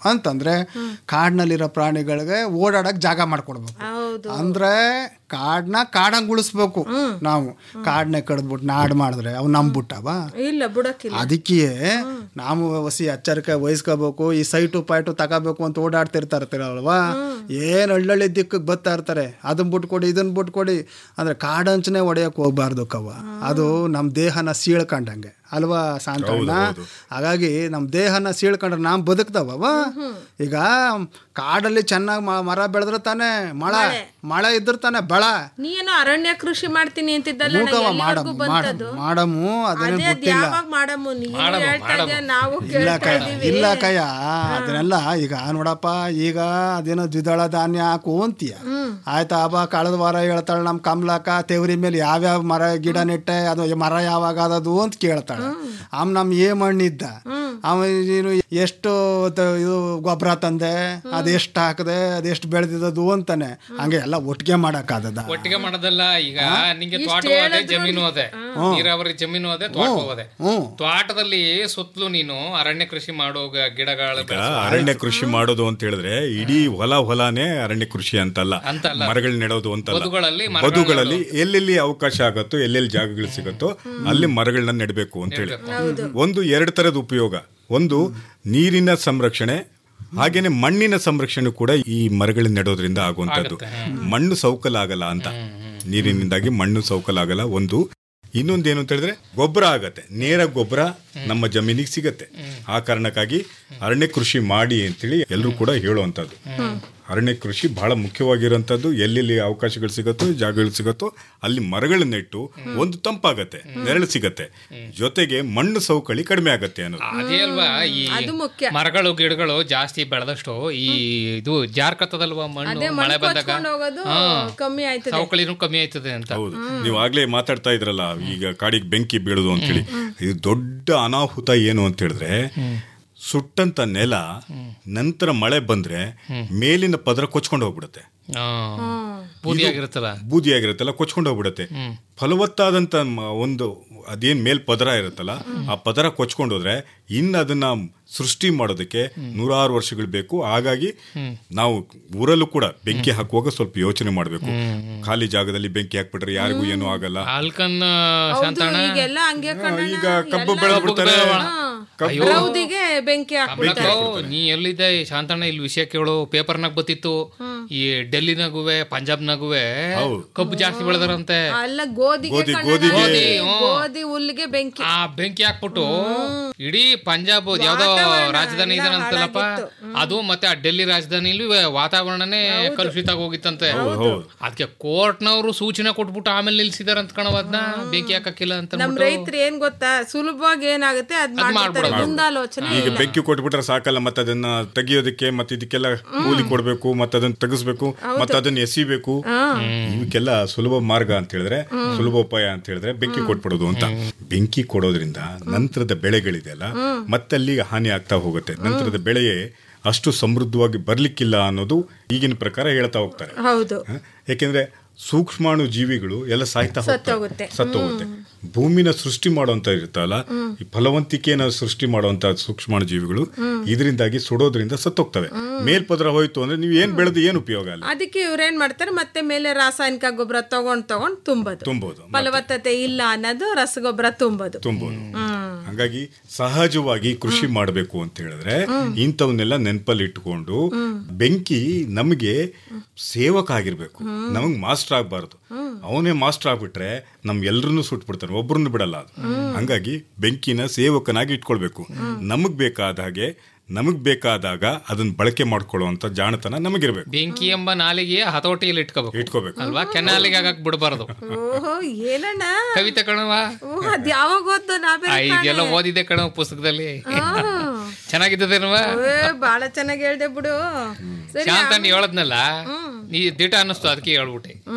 ಅಂದ್ರೆ ಕಾಡಿನಲ್ಲಿರೋ ಪ್ರಾಣಿಗಳಿಗೆ ಓಡಾಡಕ್ ಜಾಗ ಮಾಡ್ಕೊಡ್ಬೇಕು ಹೌದು ಅಂದ್ರೆ ಕಾಡ್ನ ಕಾಡಂಗ್ ಉಳಿಸ್ಬೇಕು ನಾವು ಕಾಡ್ನ ಕಡ್ದ್ಬಿಟ್ಟು ನಾಡ್ ಮಾಡಿದ್ರೆ ಅವು ನಂಬ್ಬಿಟ್ಟವ ಇಲ್ಲ ಬುಡಕ್ಕಿಲ್ಲ ಅದಕ್ಕೆ ನಾವು ಹೊಸಿ ಎಚ್ಚರಿಕೆ ವಹಿಸ್ಕೋಬೇಕು ಈ ಸೈಟು ಪೈಟು ತಗೋಬೇಕು ಅಂತ ಓಡಾಡ್ತಿರ್ತಾರೆ ಅಲ್ವಾ ಏನ್ ಹಳ್ಳಳ್ಳಿ ದಿಕ್ಕಕ್ಕೆ ಬರ್ತಾ ಇರ್ತಾರೆ ಅದನ್ನ ಬಿಟ್ಕೊಡಿ ಇದನ್ನ ಬಿಟ್ಕೊಡಿ ಅಂದ್ರೆ ಕಾಡಂಚನೆ ಹೊಡೆಯಕ್ ಹೋಗ್ಬಾರ್ದು ಕವ್ವ ಅದು ನಮ್ಮ ದೇಹನ ಸೀಳ್ಕೊಂಡಂಗೆ ಅಲ್ವಾ ಸಾಂತಣ್ಣ ಹಾಗಾಗಿ ನಮ್ಮ ದೇಹನ ಸೀಳ್ಕೊಂಡ್ರೆ ನಾವು ಬದುಕ್ತಾವ ಈಗ ಕಾಡಲ್ಲಿ ಚೆನ್ನಾಗಿ ಮರ ಬೆಳೆದ್ರೆ ತಾನೇ ಮಳೆ ಮಳೆ ಇದ್ರೆ ತಾನೇ ಬಳ ನೀ ಏನೋ ಅರಣ್ಯ ಕೃಷಿ ಮಾಡ್ತೀನಿ ಅಂತಿದ್ದಲ್ಲ ನಾ ಮೂಕವ ಎಲ್ಲಿವರ್ಗೂ ಮಾಡಮ್ ಬಂತದು ಮಾಡಮು ಅದೇನು ಅದೇ ಅದ್ ಗೊತ್ತಿಲ್ಲ ಯಾವಾಗ ಮಾಡಮ್ಮು ನೀನು ಹೇಳ್ತಾ ಇದ್ಯಾ ನಾವು ಇಲ್ಲ ಕೇಳ್ತಾ ಕಯ ಇದೀವಿ ಇಲ್ಲ ಕಯ ಅದನ್ನೆಲ್ಲ ಈಗ ನೋಡಪ್ಪ ಈಗ ಅದೇನೋ ದ್ವಿದಳ ಧಾನ್ಯ ಹಾಕು ಅಂತೀಯ ಆಯ್ತಾ ಅಬ್ಬ ಕಳೆದ ವಾರ ಹೇಳ್ತಾಳೆ ನಮ್ಮ ಕಮಲಕ್ಕ ತೆವರಿ ಮೇಲೆ ಯಾವ್ಯಾವ ಮರ ಗಿಡ ನೆಟ್ಟೆ ಅದು ಮರ ಯಾವಾಗ ಅದದು ಅಂತ ಕೇಳ್ತಾಳೆ ಆಮ್ ನಮ್ ಏ ಮಣ್ಣಿದ್ದ ಅವ ನೀನು ಎಷ್ಟು ತ- ಇದು ಗೊಬ್ಬರ ತಂದೆ ಅದೆಷ್ಟು ಹಾಕದೆ ಅದೆಷ್ಟು ಬೆಳೆದಿದ್ದದು ಅಂತಾನೆ ಹಂಗೆ ಎಲ್ಲ ಒಟ್ಟಿಗೆ ಮಾಡಕ್ಕಾಗದ ಒಟ್ಟಿಗೆ ಮಾಡೋದಲ್ಲ ಈಗ ನಿಂಗೆ ತೋಟ ಹೋದೆ ಜಮೀನು ಹೋದೆ ನೀರಾವರಿ ಜಮೀನು ಹೋದೆ ತೋಟ ಹೋದೆ ಹ್ಮ್ ತೋಟದಲ್ಲಿ ಸುತ್ತಲೂ ನೀನು ಅರಣ್ಯ ಕೃಷಿ ಮಾಡೋ ಗ- ಗಿಡಗಳ ಈಗ ಅರಣ್ಯ ಕೃಷಿ ಮಾಡೋದು ಅಂತ ಹೇಳಿದ್ರೆ ಇಡೀ ಹೊಲ ಹೊಲಾನೇ ಅರಣ್ಯ ಕೃಷಿ ಅಂತಲ್ಲ ಅಂತಲ್ಲ. ಮರಗಳು ನೆಡೋದು ಅಂತಲ್ಲ ಬದುಗಳಲ್ಲಿ ಮರಗಳನ್ನ ಬದುಗಳಲ್ಲಿ ಎಲ್ಲೆಲ್ಲಿ ಅವಕಾಶ ಆಗತ್ತೋ ಎಲ್ಲೆಲ್ಲಿ ಜಾಗಗಳು ಸಿಗತ್ತೋ ಅಲ್ಲಿ ಮರಗಳನ್ನ ನೆಡಬೇಕು ಅಂತ ಹೇಳಿ ಒಂದು ಎರಡು ತರದ ಉಪಯೋಗ ಒಂದು ನೀರಿನ ಸಂರಕ್ಷಣೆ ಹಾಗೇನೆ ಮಣ್ಣಿನ ಸಂರಕ್ಷಣೆ ಕೂಡ ಈ ಮರಗಳನ್ನ ನೆಡೋದ್ರಿಂದ ಆಗುವಂತದ್ದು ಮಣ್ಣು ಸೌಕಲಾಗಲ್ಲ ಅಂತ ನೀರಿನಿಂದಾಗಿ ಮಣ್ಣು ಸೌಕಲಾಗಲ್ಲ ಒಂದು ಇನ್ನೊಂದೇನು ಅಂತ ಹೇಳಿದ್ರೆ ಗೊಬ್ಬರ ಆಗತ್ತೆ ನೇರ ಗೊಬ್ಬರ ನಮ್ಮ ಜಮೀನಿಗೆ ಸಿಗತ್ತೆ ಆ ಕಾರಣಕ್ಕಾಗಿ ಅರಣ್ಯ ಕೃಷಿ ಮಾಡಿ ಅಂತೇಳಿ ಎಲ್ಲರೂ ಕೂಡ ಹೇಳುವಂಥದ್ದು ಅರಣ್ಯ ಕೃಷಿ ಬಹಳ ಮುಖ್ಯವಾಗಿರುವಂಥದ್ದು ಎಲ್ಲೆಲ್ಲಿ ಅವಕಾಶಗಳು ಸಿಗತ್ತೋ ಜಾಗಗಳು ಸಿಗತ್ತೋ ಅಲ್ಲಿ ಮರಗಳನ್ನ ನೆಟ್ಟು ಒಂದು ತಂಪಾಗತ್ತೆ ನೆರಳು ಸಿಗತ್ತೆ ಜೊತೆಗೆ ಮಣ್ಣು ಸೌಕಳಿ ಕಡಿಮೆ ಆಗತ್ತೆ ಅನ್ನೋದು ಅದೇ ಅಲ್ವಾ ಈ ಅದು ಮುಖ್ಯ. ಮರಗಳು ಗಿಡಗಳು ಜಾಸ್ತಿ ಬೆಳೆದಷ್ಟು ಈ ಇದು ಜಾರ್ಕತ್ತದಲ್ವಾ ಮಣ್ಣು ಅದೇ ಮಳೆ ಮಣ್ಣು ಬಂದಾಗ ಕೊಚ್ಕೊಂಡು ಹೋಗೋದು ಹಾ. ಕಮ್ಮಿ ಆಯ್ತದೆ ಸವಕಳಿನೂ ಕಮ್ಮಿ ಆಯ್ತದೆ ಅಂತ ಹೌದು ನೀವು ಆಗ್ಲೇ ಮಾತಾಡ್ತಾ ಇದ್ರಲ್ಲ ಈಗ ಕಾಡಿಗೆ ಬೆಂಕಿ ಬೀಳುದು ಅಂತೇಳಿ ಇದು ದೊಡ್ಡ ಅನಾಹುತ ಏನು ಅಂತ ಹೇಳಿದ್ರೆ ಸುಟ್ಟಂತ ನೆಲ ನಂತರ ಮಳೆ ಬಂದ್ರೆ ಮೇಲಿನ ಪದರ ಕೊಚ್ಕೊಂಡು ಹೋಗ್ಬಿಡುತ್ತೆ ಹಾ. ಬೂದಿ ಆಗಿರುತ್ತಲ್ಲ ಬೂದಿಯಾಗಿರುತ್ತಲ್ಲ ಕೊಚ್ಕೊಂಡು ಹೋಗ್ಬಿಡುತ್ತೆ ಫಲವತ್ತಾದಂತ ಮ- ಒಂದು ಅದೇನ್ ಮೇಲ್ ಪದರ ಇರುತ್ತಲ್ಲ ಆ ಪದರ ಕೊಚ್ಕೊಂಡು ಹೋದ್ರೆ ಇನ್ನು ಅದನ್ನ ಸೃಷ್ಟಿ ಮಾಡೋದಕ್ಕೆ ನೂರಾರು ವರ್ಷಗಳು ಬೇಕು ಹಾಗಾಗಿ ನಾವು ಊರಲ್ಲೂ ಕೂಡ ಬೆಂಕಿ ಹಾಕುವಾಗ ಸ್ವಲ್ಪ ಯೋಚನೆ ಮಾಡಬೇಕು ಖಾಲಿ ಜಾಗದಲ್ಲಿ ಬೆಂಕಿ ಹಾಕ್ಬಿಟ್ರೆ ಯಾರಿಗೂ ಏನೂ ಆಗಲ್ಲ ಆಲ್ಕನ್ ಹೌದು ಶಾಂತಣ್ಣ ಈಗೆಲ್ಲ ಹಂಗೆ ಕಣ್ಣಣ್ಣ. ಈಗ ಕಬ್ಬು ಎಲ್ಲ ಬೆಳೆದ್ಬಿಡ್ತಾರೆ ಅಯ್ಯೋ. ರೌದಿಗೆ ಬೆಂಕಿ ಹಾಕ್ಬಿಡ್ತಾರೆ ಅಯ್ಯೋ, ನೀ ಎಲ್ಲಿದ್ದೆ ಈ ಶಾಂತಣ್ಣ ಇಲ್ಲಿ ವಿಷಯ ಕೇಳು ಪೇಪರ್ನಾಗ ಬತ್ತಿತ್ತು ಈ ಡೆಲ್ಲಿನಾಗುವೆ ಪಂಜಾಬ್ನಾಗುವೆ ಕಬ್ಬು ಜಾಸ್ತಿ ಬೆಳೆದಾರಂತೆ ಅಲ್ಲ ಗೋಧಿಗೆ ಗೋಧಿ- ಕಣ್ಣಣ್ಣ. ಗೋಧಿಗೆ- ಗೋಧಿ, ಹ್ಮ್. ಗೋಧಿ ಹುಲ್ಲಿಗೆ ಬೆಂಕಿ ಆ ಬೆಂಕಿ ಹಾಕ್ಬಿಟ್ಟು ಇಡೀ ಪಂಜಾಬ್ ಯಾವ್ದೋ ವಾತಾವರಣ ರಾಜಧಾನಿ ಎಲ್ಲ ಇದನ್ನಂತಲ್ಲಪ್ಪ ಅದು ಮತ್ತೆ ಆ ಡೆಲ್ಲಿ ರಾಜಧಾನಿಲಿ ವಾತಾವರಣನೇ ಕಲುಷಿತ ಆಗ್ ಹೋಗಿತ್ತಂತೆ ಅದಕ್ಕೆ ಕೋರ್ಟ್ನವರು ಸೂಚನೆ ಕೊಟ್ಬಿಟ್ಟು ಆಮೇಲೆ ನಿಲ್ಸಿದಾರ ಅಂತ ಕಣವ ಅದನ್ನ ಬೆಂಕಿ ಹಾಕಕ್ಕಿಲ್ಲ ಅಂತ ನಮ್ ಅಂದ್ಬಿಟ್ಟು. ರೈತರು ಏನ್ ಗೊತ್ತಾ ಸುಲಭವಾಗಿ ಏನಾಗುತ್ತೆ ಅದ್ ಮಾಡ್ತಾರೆ ಮಾಡ್ಬಿಡೋದು. ಮುಂದಾಲೋಚನೆ ಈಗ ಬೆಂಕಿ ಕೊಟ್ಬಿಟ್ರೆ ಸಾಕಲ್ಲ ಮತ್ತೆ ಅದನ್ನ ತೆಗಿಯೋದಕ್ಕೆ ಮತ್ತೆ ಇದಕ್ಕೆಲ್ಲ ಕೂಲಿ ಕೊಡ್ಬೇಕು ಮತ್ತೆ ಅದನ್ನ ತೆಗಿಸ್ಬೇಕು ಮತ್ತೆ ಅದನ್ನ ಎಸಿಬೇಕು ಇವಕ್ಕೆಲ್ಲ ಸುಲಭ ಮಾರ್ಗ ಅಂತ ಹೇಳಿದ್ರೆ ಸುಲಭ ಉಪಾಯ ಅಂತ ಹೇಳಿದ್ರೆ ಬೆಂಕಿ ಕೊಟ್ಬಿಡೋದು ಅಂತ ಬೆಂಕಿ ಕೊಡೋದ್ರಿಂದ ನಂತರದ ಬೆಳೆಗಳಿದೆಯಲ್ಲ ಮತ್ತೆ ಅಲ್ಲಿ ಹಾನಿ ಆಗ್ತಾ ಹೋಗುತ್ತೆ ನಂತರದ ಬೆಳೆಯೇ ಅಷ್ಟು ಸಮೃದ್ಧವಾಗಿ ಬರ್ಲಿಕ್ಕಿಲ್ಲ ಅನ್ನೋದು ಈಗಿನ ಪ್ರಕಾರ ಹೇಳ್ತಾ ಹೋಗ್ತಾರೆ ಹೌದು ಹ? ಯಾಕೆಂದ್ರೆ ಸೂಕ್ಷ್ಮಾಣು ಜೀವಿಗಳು ಎಲ್ಲ ಸಾಯ್ತಾ ಸತ್ತೋಗುತ್ತೆ. ಹೋಗ್ತವೆ ಸತ್ತೋಗುತ್ತೆ ಭೂಮಿನ ಸೃಷ್ಟಿ ಮಾಡುವಂತ ಇರುತ್ತಲ್ಲ ಈ ಫಲವಂತಿಕೆನ ಸೃಷ್ಟಿ ಮಾಡುವಂತ ಸೂಕ್ಷ್ಮಾಣು ಜೀವಿಗಳು ಇದರಿಂದಾಗಿ ಸುಡೋದ್ರಿಂದ ಸತ್ತೋಗ್ತವೆ ಮೇಲ್ಪದರ ಹೋಯ್ತು ಅಂದ್ರೆ ನೀವು ಏನ್ ಬೆಳೆದು ಏನ್ ಉಪಯೋಗ ಅಲ್ಲ ಅದಕ್ಕೆ ಇವ್ರೇನ್ ಮಾಡ್ತಾರೆ ಮತ್ತೆ ಮೇಲೆ ರಾಸಾಯನಿಕ ಗೊಬ್ಬರ ತಗೊಂಡ್ ತಗೊಂಡ್ ತುಂಬೋದು ತುಂಬೋದು ಫಲವತ್ತತೆ ಇಲ್ಲ ಅನ್ನೋದು ರಸಗೊಬ್ಬರ ತುಂಬೋದು ತುಂಬೋದು ಹಂಗಾಗಿ ಸಹಜವಾಗಿ ಕೃಷಿ ಮಾಡಬೇಕು ಅಂತ ಹೇಳಿದ್ರೆ ಇಂಥವನ್ನೆಲ್ಲ ನೆನಪಲ್ಲಿ ಇಟ್ಕೊಂಡು ಬೆಂಕಿ ನಮಗೆ ಸೇವಕ ಆಗಿರ್ಬೇಕು ನಮಗ್ ಮಾಸ್ಟರ್ ಆಗ್ಬಾರ್ದು ಅವನೇ ಮಾಸ್ಟರ್ ಆಗ್ಬಿಟ್ರೆ ನಮ್ ಎಲ್ರನ್ನೂ ಸುಟ್ಬಿಡ್ತಾನೆ ಒಬ್ರನ್ನು ಬಿಡಲ್ಲ ಅದು ಹಂಗಾಗಿ ಬೆಂಕಿನ ಸೇವಕನಾಗಿ ಇಟ್ಕೊಳ್ಬೇಕು ನಮಗ್ ಬೇಕಾದ ಹಾಗೆ ನಮಗ್ ಬೇಕಾದಾಗ ಅದನ್ನ ಬಳಕೆ ಮಾಡ್ಕೊಳ್ಳುವಂತ ಜಾಣತನ ನಮಗಿರ್ಬೇಕು ಬೆಂಕಿ ಎಂಬ ನಾಲಿಗೆ ಹತೋಟಿಯಲ್ಲಿ ಇಟ್ಕೋಬೇಕು ಇಟ್ಕೋಬೇಕು ಅಲ್ವಾ ಕೆನಾಲಿಗೆ ಆಗಕ್ ಬಿಡಬಾರ್ದು ಓಹೋ ಏನಣ್ಣ ಕವಿತೆ ಕಣವ ಓ ಅದ್ ಯಾವಾಗ ಓದ್ದು ನಾವೇ ಆ, ಇದೆಲ್ಲ ಓದಿದೆ ಕಣವ ಪುಸ್ತಕದಲ್ಲಿ ಚೆನ್ನಾಗಿದ್ದೇನವ ಬಾಳ ಚೆನ್ನಾಗಿ ಹೇಳ್ದೆ ಬಿಡು ಸರಿ ಶಾಂತ ನೀ ಹೇಳದ್ನಲ್ಲ ನೀ ದಿಟ ಅನ್ನಿಸ್ತು ಅದಕ್ಕೆ ಹೇಳ್ಬಿಟ್ಟೆ ಹ್ಮ್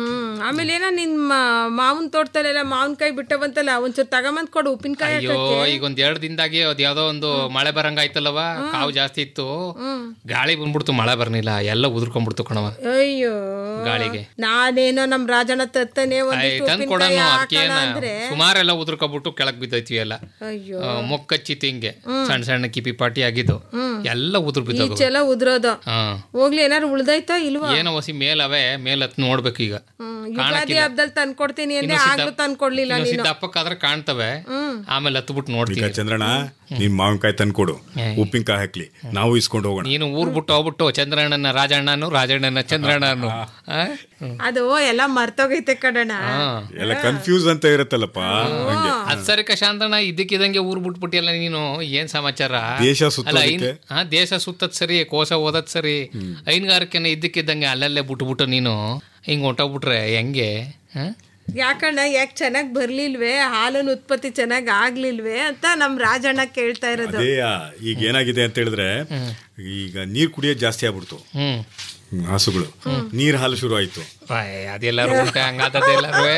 ಆಮೇಲೆ ಏನೋ ನಿನ್ ಮಾವನ್ ತೋಟದಲ್ಲೆಲ್ಲ ಮಾವಿನಕಾಯಿ ಬಿಟ್ಟವಂತಲ್ಲ ಒಂಚೂರು ತಗೊಂಬಂದ್ ಕೊಡು ಉಪ್ಪಿನಕಾಯಿ ಅಯ್ಯೋ ಈಗ ಒಂದ್ ಎರಡ್ ದಿನದಾಗೆ ಅದ್ ಯಾವ್ದೋ ಒಂದು ಮಳೆ ಬರಂಗ ಆಯ್ತಲ್ಲವ ಕಾವು ಜಾಸ್ತಿ ಇತ್ತು ಗಾಳಿ ಬಂದ್ಬಿಡ್ತು ಮಳೆ ಬರ್ನಿಲ್ಲ ಎಲ್ಲ ಉದುರ್ಕೊಂಡ್ಬಿಡ್ತು ಕಣವ ಅಯ್ಯೋ ಗಾಳಿಗೆ ನಾನೇನೋ ನಮ್ ರಾಜನ ತತ್ತನೆ ಆಯ್ ಒಂದಿಷ್ಟು ತಂದ್ ಕೊಡೋಣ ಉಪ್ಪಿನಕಾಯಿ ಹಾಕೋಣ ಅದಕ್ಕೇನ ಅಂದ್ರೆ ಸುಮಾರೆಲ್ಲ ಉದುರ್ಕೊಬಿಟ್ಟು ಕೆಳಗ್ ಬಿದ್ದೈತಿ ಎಲ್ಲ ಅಯ್ಯೋ ಆ, ಮೊಕ್ಕಚ್ಚಿತ್ತು ಹಿಂಗೆ ಸಣ್ಣ ಸಣ್ಣ ಕಿಪಿ ಪಾಟಿ ಆಗಿದ್ದು ಎಲ್ಲ ಉದುರ್ ಬಿದ್ದೋಗವು ಈಚೆಲ್ಲ ಉದ್ರೋದು ಹಾ ಹೋಗ್ಲಿ ಏನಾರು ಉಳ್ದೈತೋ ಇಲ್ವಾ ಏನೋ ಹೊಸಿ ಮೇಲವೆ ಮೇಲ್ ಹತ್ ನೋಡ್ಬೇಕು ಈಗ ಹ್ಮ್, ಯುಗಾದಿ ಹಬ್ಬದಲ್ಲಿ ತಂದ್ಕೊಡ್ತೀನಿ ಅಂದ್ರೆ ಆಗ್ಲೂ ತಂದ್ಕೊಡ್ಲಿಲ್ಲ ಇನ್ನು ನೀನು ಸಿದ್ದಪ್ಪಕ್ಕಾದ್ರೆ ಕಾಣ್ತವೆ ಆಮೇಲೆ ಹತ್ಬಿಟ್ಟು ನೋಡ್ತೀನಿ ಈಗ ಚಂದ್ರಣ್ಣ ನೀನ್ ಮಾವಿನಕಾಯಿ ತಂದು ಕೊಡು ಉಪ್ಪಿನಕಾಯಿ ಹಾಕ್ಲಿ ನಾವು ಇಸ್ಕೊಂಡು ಹೋಗೋಣ ನೀನು ಊರ್ ಬಿಟ್ಟು ಹೋಗ್ಬಿಟ್ಟು ಚಂದ್ರಣ್ಣನ ರಾಜಣ್ಣನು ರಾಜಣ್ಣನ ಚಂದ್ರಣ್ಣನು ಆ? ಹ್ಮ್. ಅದು ಎಲ್ಲ ಮರ್ತೋಗೈತೆ ಕಡಣ ಹಾ. ಎಲ್ಲ ಕನ್ಫ್ಯೂಸ್ ಅಂತ ಇರುತ್ತಲ್ಲಪ್ಪ ಹಂಗೆ ಅದ್ ಸರಿ ಶಾಂತಣ್ಣ ಇದ್ದಕ್ಕಿದಂಗೆ ಊರ್ ಬಿಟ್ಬಿಟ್ಟಿಯಲ್ಲ ನೀನು ಏನ್ ಸಮಾಚಾರ ದೇಶ ಅಲ್ಲ ಸುತ್ತೋದಕ್ಕೆ? ಐನ್- ಹಾ ದೇಶ ಸುತ್ತದ್ ಸರಿ ಕೋಶ ಓದದ್ ಸರಿ ಹೈನುಗಾರಿಕೆನ ಇದ್ದಕ್ಕಿದ್ದಂಗೆ ಅಲ್ಲಲ್ಲೇ ಬಿಟ್ಬಿಟ್ಟು ನೀನು ಹಿಂಗ್ ಹೊಂಟೋಗ್ಬಿಟ್ರೆ ಹೆಂಗೆ ಹ? ಯಾಕಣ್ಣ ಯಾಕೆ ಚೆನ್ನಾಗ್ ಬರ್ಲಿಲ್ವೇ ಹಾಲಿನ ಉತ್ಪತ್ತಿ ಚೆನ್ನಾಗ್ ಆಗ್ಲಿಲ್ವೇ ಅಂತ ನಮ್ ರಾಜಣ್ಣ ಕೇಳ್ತಾ ಇರೋದು ಅದೇ ಈಗ ಏನಾಗಿದೆ ಅಂತ ಹೇಳಿದ್ರೆ ಈಗ ನೀರ್ ಕುಡಿಯೋದು ಜಾಸ್ತಿ ಆಗ್ಬಿಡ್ತು ಹ್ಮ್ ಹ್ಮ್, ಹಸುಗಳು ನೀರ್ ಹಾಲು ಶುರು ಆಯ್ತು ಬಾಯ್, ಅದೆಲ್ಲಾರು ಉಂಟೆ ಹಂಗಾದದ್ದು ಎಲ್ಲಾರು